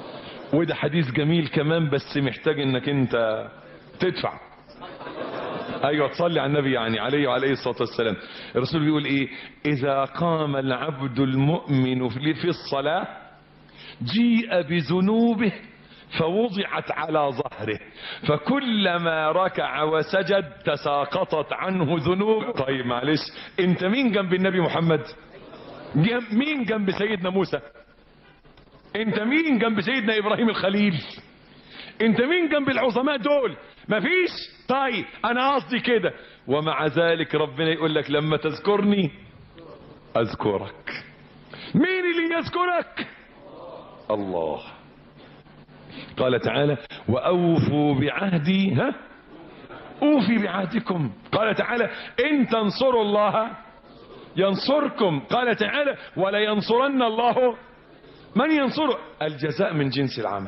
وده حديث جميل كمان بس محتاج انك انت تدفع ايوه تصلي على النبي يعني عليه وعليه الصلاه والسلام الرسول بيقول ايه اذا قام العبد المؤمن في في الصلاه جيء بذنوبه فوضعت على ظهره فكلما ركع وسجد تساقطت عنه ذنوب طيب معلش انت مين جنب النبي محمد جنب مين جنب سيدنا موسى انت مين جنب سيدنا ابراهيم الخليل انت مين جنب العظماء دول مفيش طيب انا قصدي كده ومع ذلك ربنا يقول لك لما تذكرني اذكرك مين اللي يذكرك الله قال تعالى واوفوا بعهدي ها اوفي بعهدكم قال تعالى ان تنصروا الله ينصركم قال تعالى ولا ينصرن الله من ينصره الجزاء من جنس العمل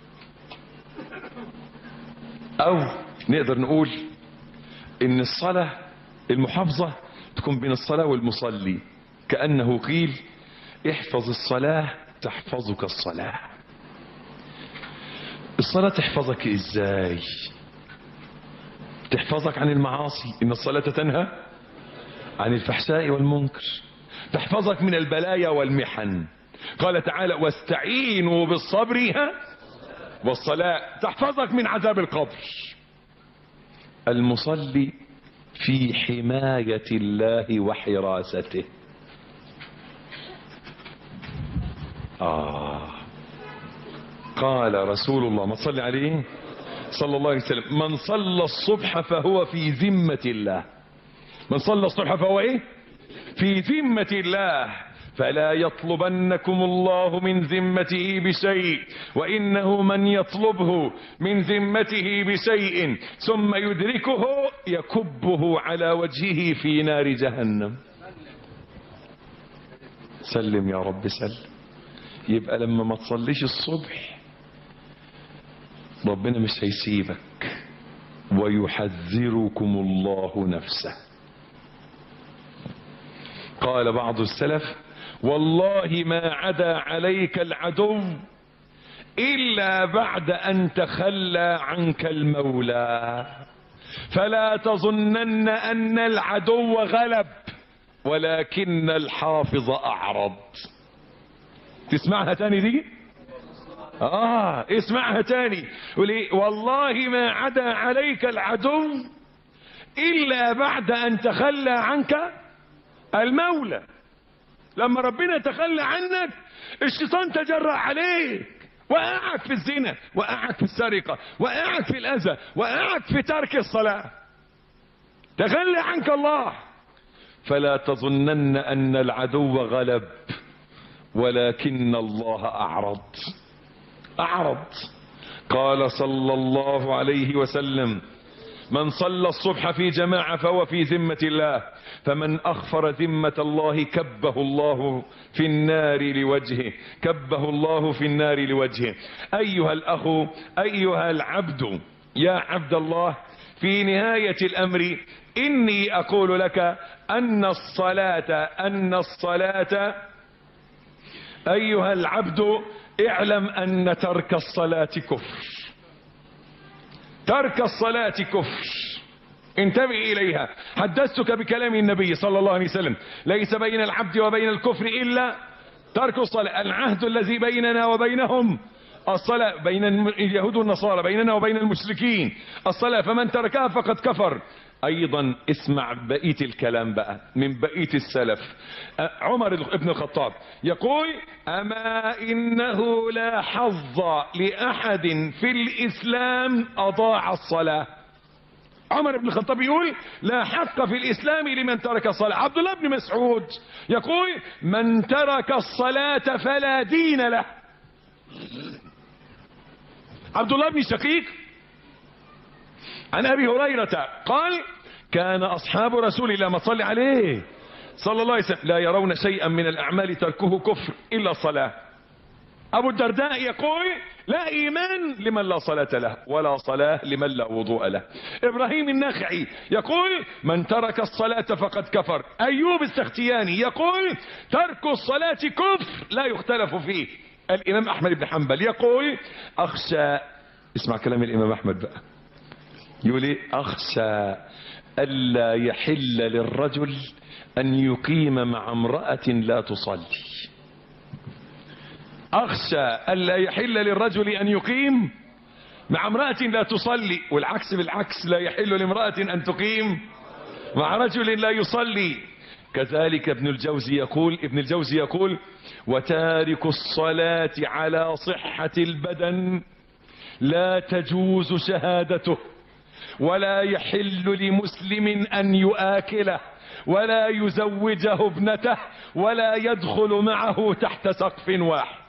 او نقدر نقول ان الصلاة المحافظة تكون بين الصلاة والمصلي كأنه قيل احفظ الصلاة تحفظك الصلاة الصلاة تحفظك ازاي تحفظك عن المعاصي ان الصلاة تنهى عن الفحشاء والمنكر تحفظك من البلايا والمحن قال تعالى واستعينوا بالصبر ها والصلاة تحفظك من عذاب القبر المصلي في حماية الله وحراسته آه قال رسول الله ما صلي عليه صلى الله عليه وسلم من صلى الصبح فهو في ذمة الله من صلى الصبح فهو ايه في ذمة الله فلا يطلبنكم الله من ذمته بشيء وإنه من يطلبه من ذمته بشيء ثم يدركه يكبه على وجهه في نار جهنم سلم يا رب سلم يبقى لما ما تصليش الصبح ربنا مش هيسيبك ويحذركم الله نفسه قال بعض السلف والله ما عدا عليك العدو إلا بعد أن تخلى عنك المولى فلا تظنن أن العدو غلب ولكن الحافظ أعرض تسمعها تاني دي آه اسمعها تاني ولي والله ما عدا عليك العدو إلا بعد أن تخلى عنك المولى لما ربنا تخلى عنك الشيطان تجرأ عليك وقعك في الزنا وقعك في السرقة وقعك في الأذى وقعك في ترك الصلاة تخلى عنك الله فلا تظنن أن العدو غلب ولكن الله أعرض أعرض قال صلى الله عليه وسلم من صلى الصبح في جماعة فهو في ذمة الله فمن أخفر ذمة الله كبه الله في النار لوجهه كبه الله في النار لوجهه أيها الأخ أيها العبد يا عبد الله في نهاية الأمر إني أقول لك أن الصلاة أن الصلاة أيها العبد اعلم أن ترك الصلاة كفر ترك الصلاة كفر انتبه إليها حدثتك بكلام النبي صلى الله عليه وسلم ليس بين العبد وبين الكفر إلا ترك الصلاة العهد الذي بيننا وبينهم الصلاة بين اليهود والنصارى بيننا وبين المشركين الصلاة فمن تركها فقد كفر ايضا اسمع بقية الكلام بقى من بقية السلف عمر ابن الخطاب يقول اما انه لا حظ لاحد في الاسلام اضاع الصلاة عمر بن الخطاب يقول لا حق في الاسلام لمن ترك الصلاة عبد الله بن مسعود يقول من ترك الصلاة فلا دين له عبد الله بن شقيق عن ابي هريرة قال كان اصحاب رسول الله ما صلي عليه صلى الله عليه وسلم لا يرون شيئا من الاعمال تركه كفر الا الصلاة ابو الدرداء يقول لا ايمان لمن لا صلاة له ولا صلاة لمن لا وضوء له ابراهيم النخعي يقول من ترك الصلاة فقد كفر ايوب السختياني يقول ترك الصلاة كفر لا يختلف فيه الامام احمد بن حنبل يقول اخشى اسمع كلام الامام احمد بقى يقول ايه اخشى الا يحل للرجل ان يقيم مع امرأة لا تصلي اخشى الا يحل للرجل ان يقيم مع امرأة لا تصلي والعكس بالعكس لا يحل لامرأة ان تقيم مع رجل لا يصلي كذلك ابن الجوزي يقول ابن الجوزي يقول وتارك الصلاة على صحة البدن لا تجوز شهادته ولا يحل لمسلم ان يؤاكله ولا يزوجه ابنته ولا يدخل معه تحت سقف واحد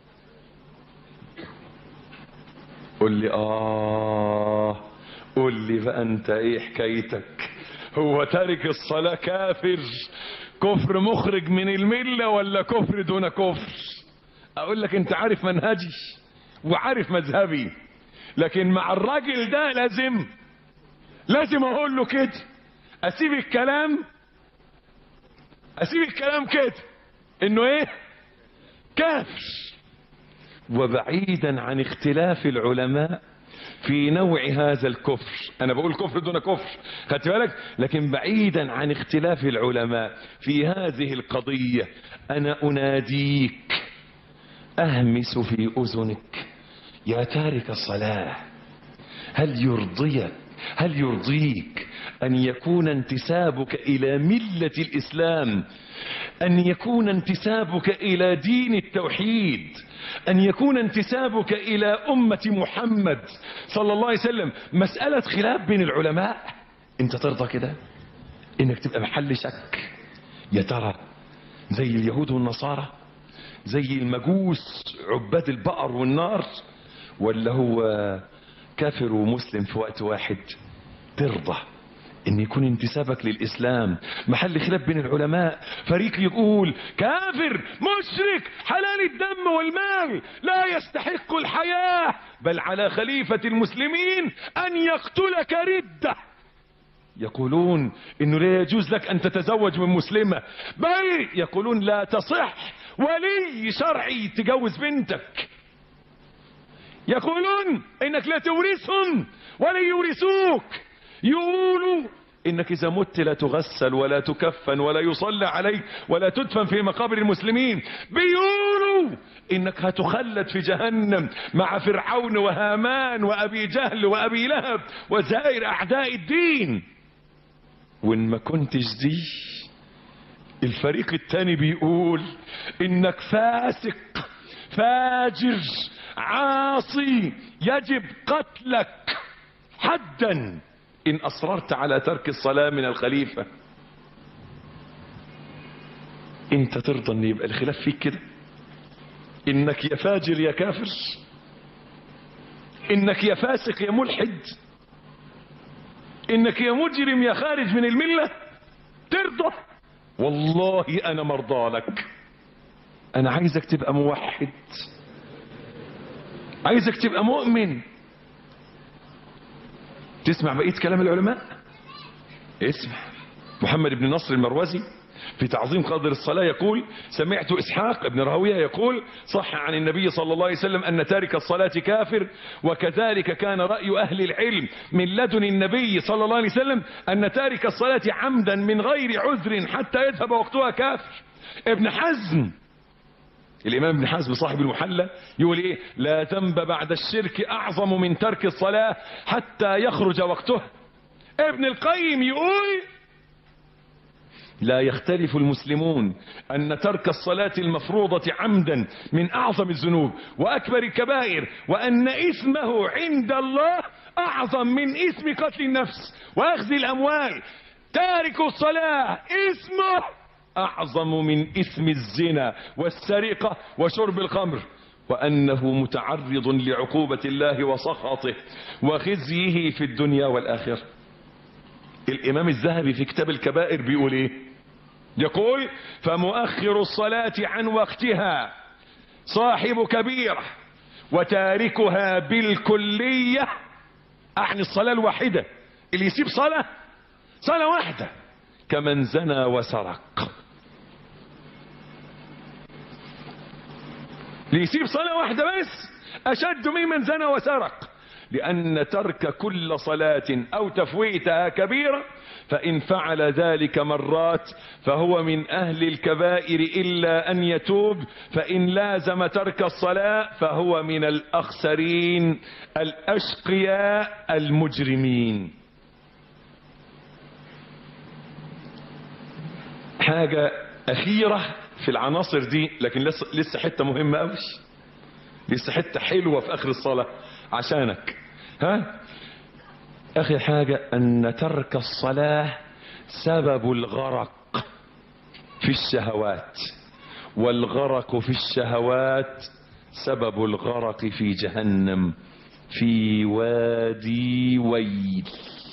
قل لي اه قل لي بقى انت ايه حكايتك هو تارك الصلاة كافر كفر مخرج من الملة ولا كفر دون كفر اقول لك انت عارف منهجي وعارف مذهبي لكن مع الراجل ده لازم لازم اقول له كده اسيب الكلام اسيب الكلام كده انه ايه كافر وبعيدا عن اختلاف العلماء في نوع هذا الكفر انا بقول كفر دون كفر خدت بالك لكن بعيدا عن اختلاف العلماء في هذه القضية انا اناديك اهمس في اذنك يا تارك الصلاة هل يرضيك هل يرضيك ان يكون انتسابك الى ملة الاسلام ان يكون انتسابك الى دين التوحيد ان يكون انتسابك الى امة محمد صلى الله عليه وسلم مسألة خلاف بين العلماء انت ترضى كده انك تبقى محل شك يا ترى زي اليهود والنصارى زي المجوس عباد البقر والنار ولا هو كافر ومسلم في وقت واحد ترضى ان يكون انتسابك للاسلام محل خلاف بين العلماء فريق يقول كافر مشرك حلال الدم والمال لا يستحق الحياة بل على خليفة المسلمين ان يقتلك ردة يقولون انه لا يجوز لك ان تتزوج من مسلمة بل يقولون لا تصح ولي شرعي تجوز بنتك يقولون انك لا تورثهم ولا يورثوك يقولوا انك اذا مت لا تغسل ولا تكفن ولا يصلى عليك ولا تدفن في مقابر المسلمين بيقولوا انك هتخلد في جهنم مع فرعون وهامان وابي جهل وابي لهب وسائر اعداء الدين وان ما كنتش دي الفريق التاني بيقول انك فاسق فاجر عاصي يجب قتلك حدا ان اصررت على ترك الصلاة من الخليفة انت ترضى ان يبقى الخلاف فيك كده انك يا فاجر يا كافر انك يا فاسق يا ملحد انك يا مجرم يا خارج من الملة ترضى والله انا مرضى لك انا عايزك تبقى موحد عايزك تبقى مؤمن تسمع بقية كلام العلماء اسمع محمد بن نصر المروزي في تعظيم قدر الصلاة يقول سمعت إسحاق بن راهويه يقول صح عن النبي صلى الله عليه وسلم أن تارك الصلاة كافر وكذلك كان رأي أهل العلم من لدن النبي صلى الله عليه وسلم أن تارك الصلاة عمدا من غير عذر حتى يذهب وقتها كافر ابن حزم الإمام ابن حزم صاحب المحلى يقول إيه لا ذنب بعد الشرك أعظم من ترك الصلاة حتى يخرج وقته ابن القيم يقول لا يختلف المسلمون أن ترك الصلاة المفروضة عمدا من أعظم الذنوب وأكبر الكبائر وأن إثمه عند الله أعظم من إثم قتل النفس وأخذ الأموال تارك الصلاة إثمه أعظم من إثم الزنا والسرقة وشرب الخمر وأنه متعرض لعقوبة الله وسخطه وخزيه في الدنيا والآخرة الإمام الذهبي في كتاب الكبائر بيقول إيه يقول فمؤخر الصلاة عن وقتها صاحب كبيرة وتاركها بالكلية أعني الصلاة الواحدة اللي يسيب صلاة صلاة واحدة كمن زنى وسرق اللي يسيب صلاة واحدة بس أشد ممن زنى وسرق لأن ترك كل صلاة أو تفويتها كبيرة فإن فعل ذلك مرات فهو من أهل الكبائر إلا أن يتوب فإن لازم ترك الصلاة فهو من الأخسرين الأشقياء المجرمين حاجة أخيرة في العناصر دي لكن لسه, لسه حتة مهمة أوي لسه حتة حلوة في آخر الصلاة عشانك ها آخر حاجة أن ترك الصلاة سبب الغرق في الشهوات والغرق في الشهوات سبب الغرق في جهنم في وادي ويل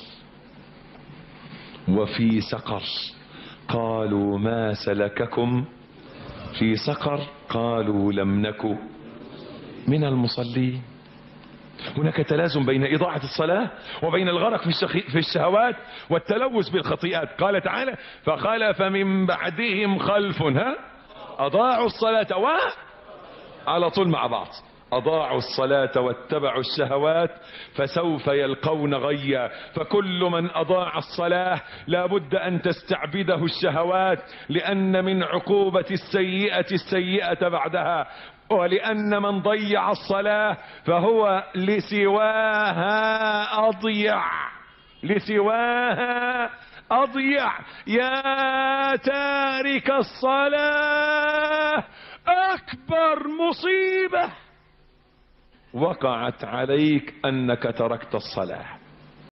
وفي سقر قالوا ما سلككم في سقر قالوا لم نك من المصلين هناك تلازم بين إضاعة الصلاة وبين الغرق في, الشخ... في الشهوات والتلوث بالخطيئات قال تعالى فخلف من بعدهم خلف ها أضاعوا الصلاة و على طول مع بعض أضاعوا الصلاة واتبعوا الشهوات فسوف يلقون غيا فكل من أضاع الصلاة لابد أن تستعبده الشهوات لأن من عقوبة السيئة السيئة بعدها ولأن من ضيع الصلاة فهو لسواها أضيع لسواها أضيع يا تارك الصلاة أكبر مصيبة وقعت عليك أنك تركت الصلاة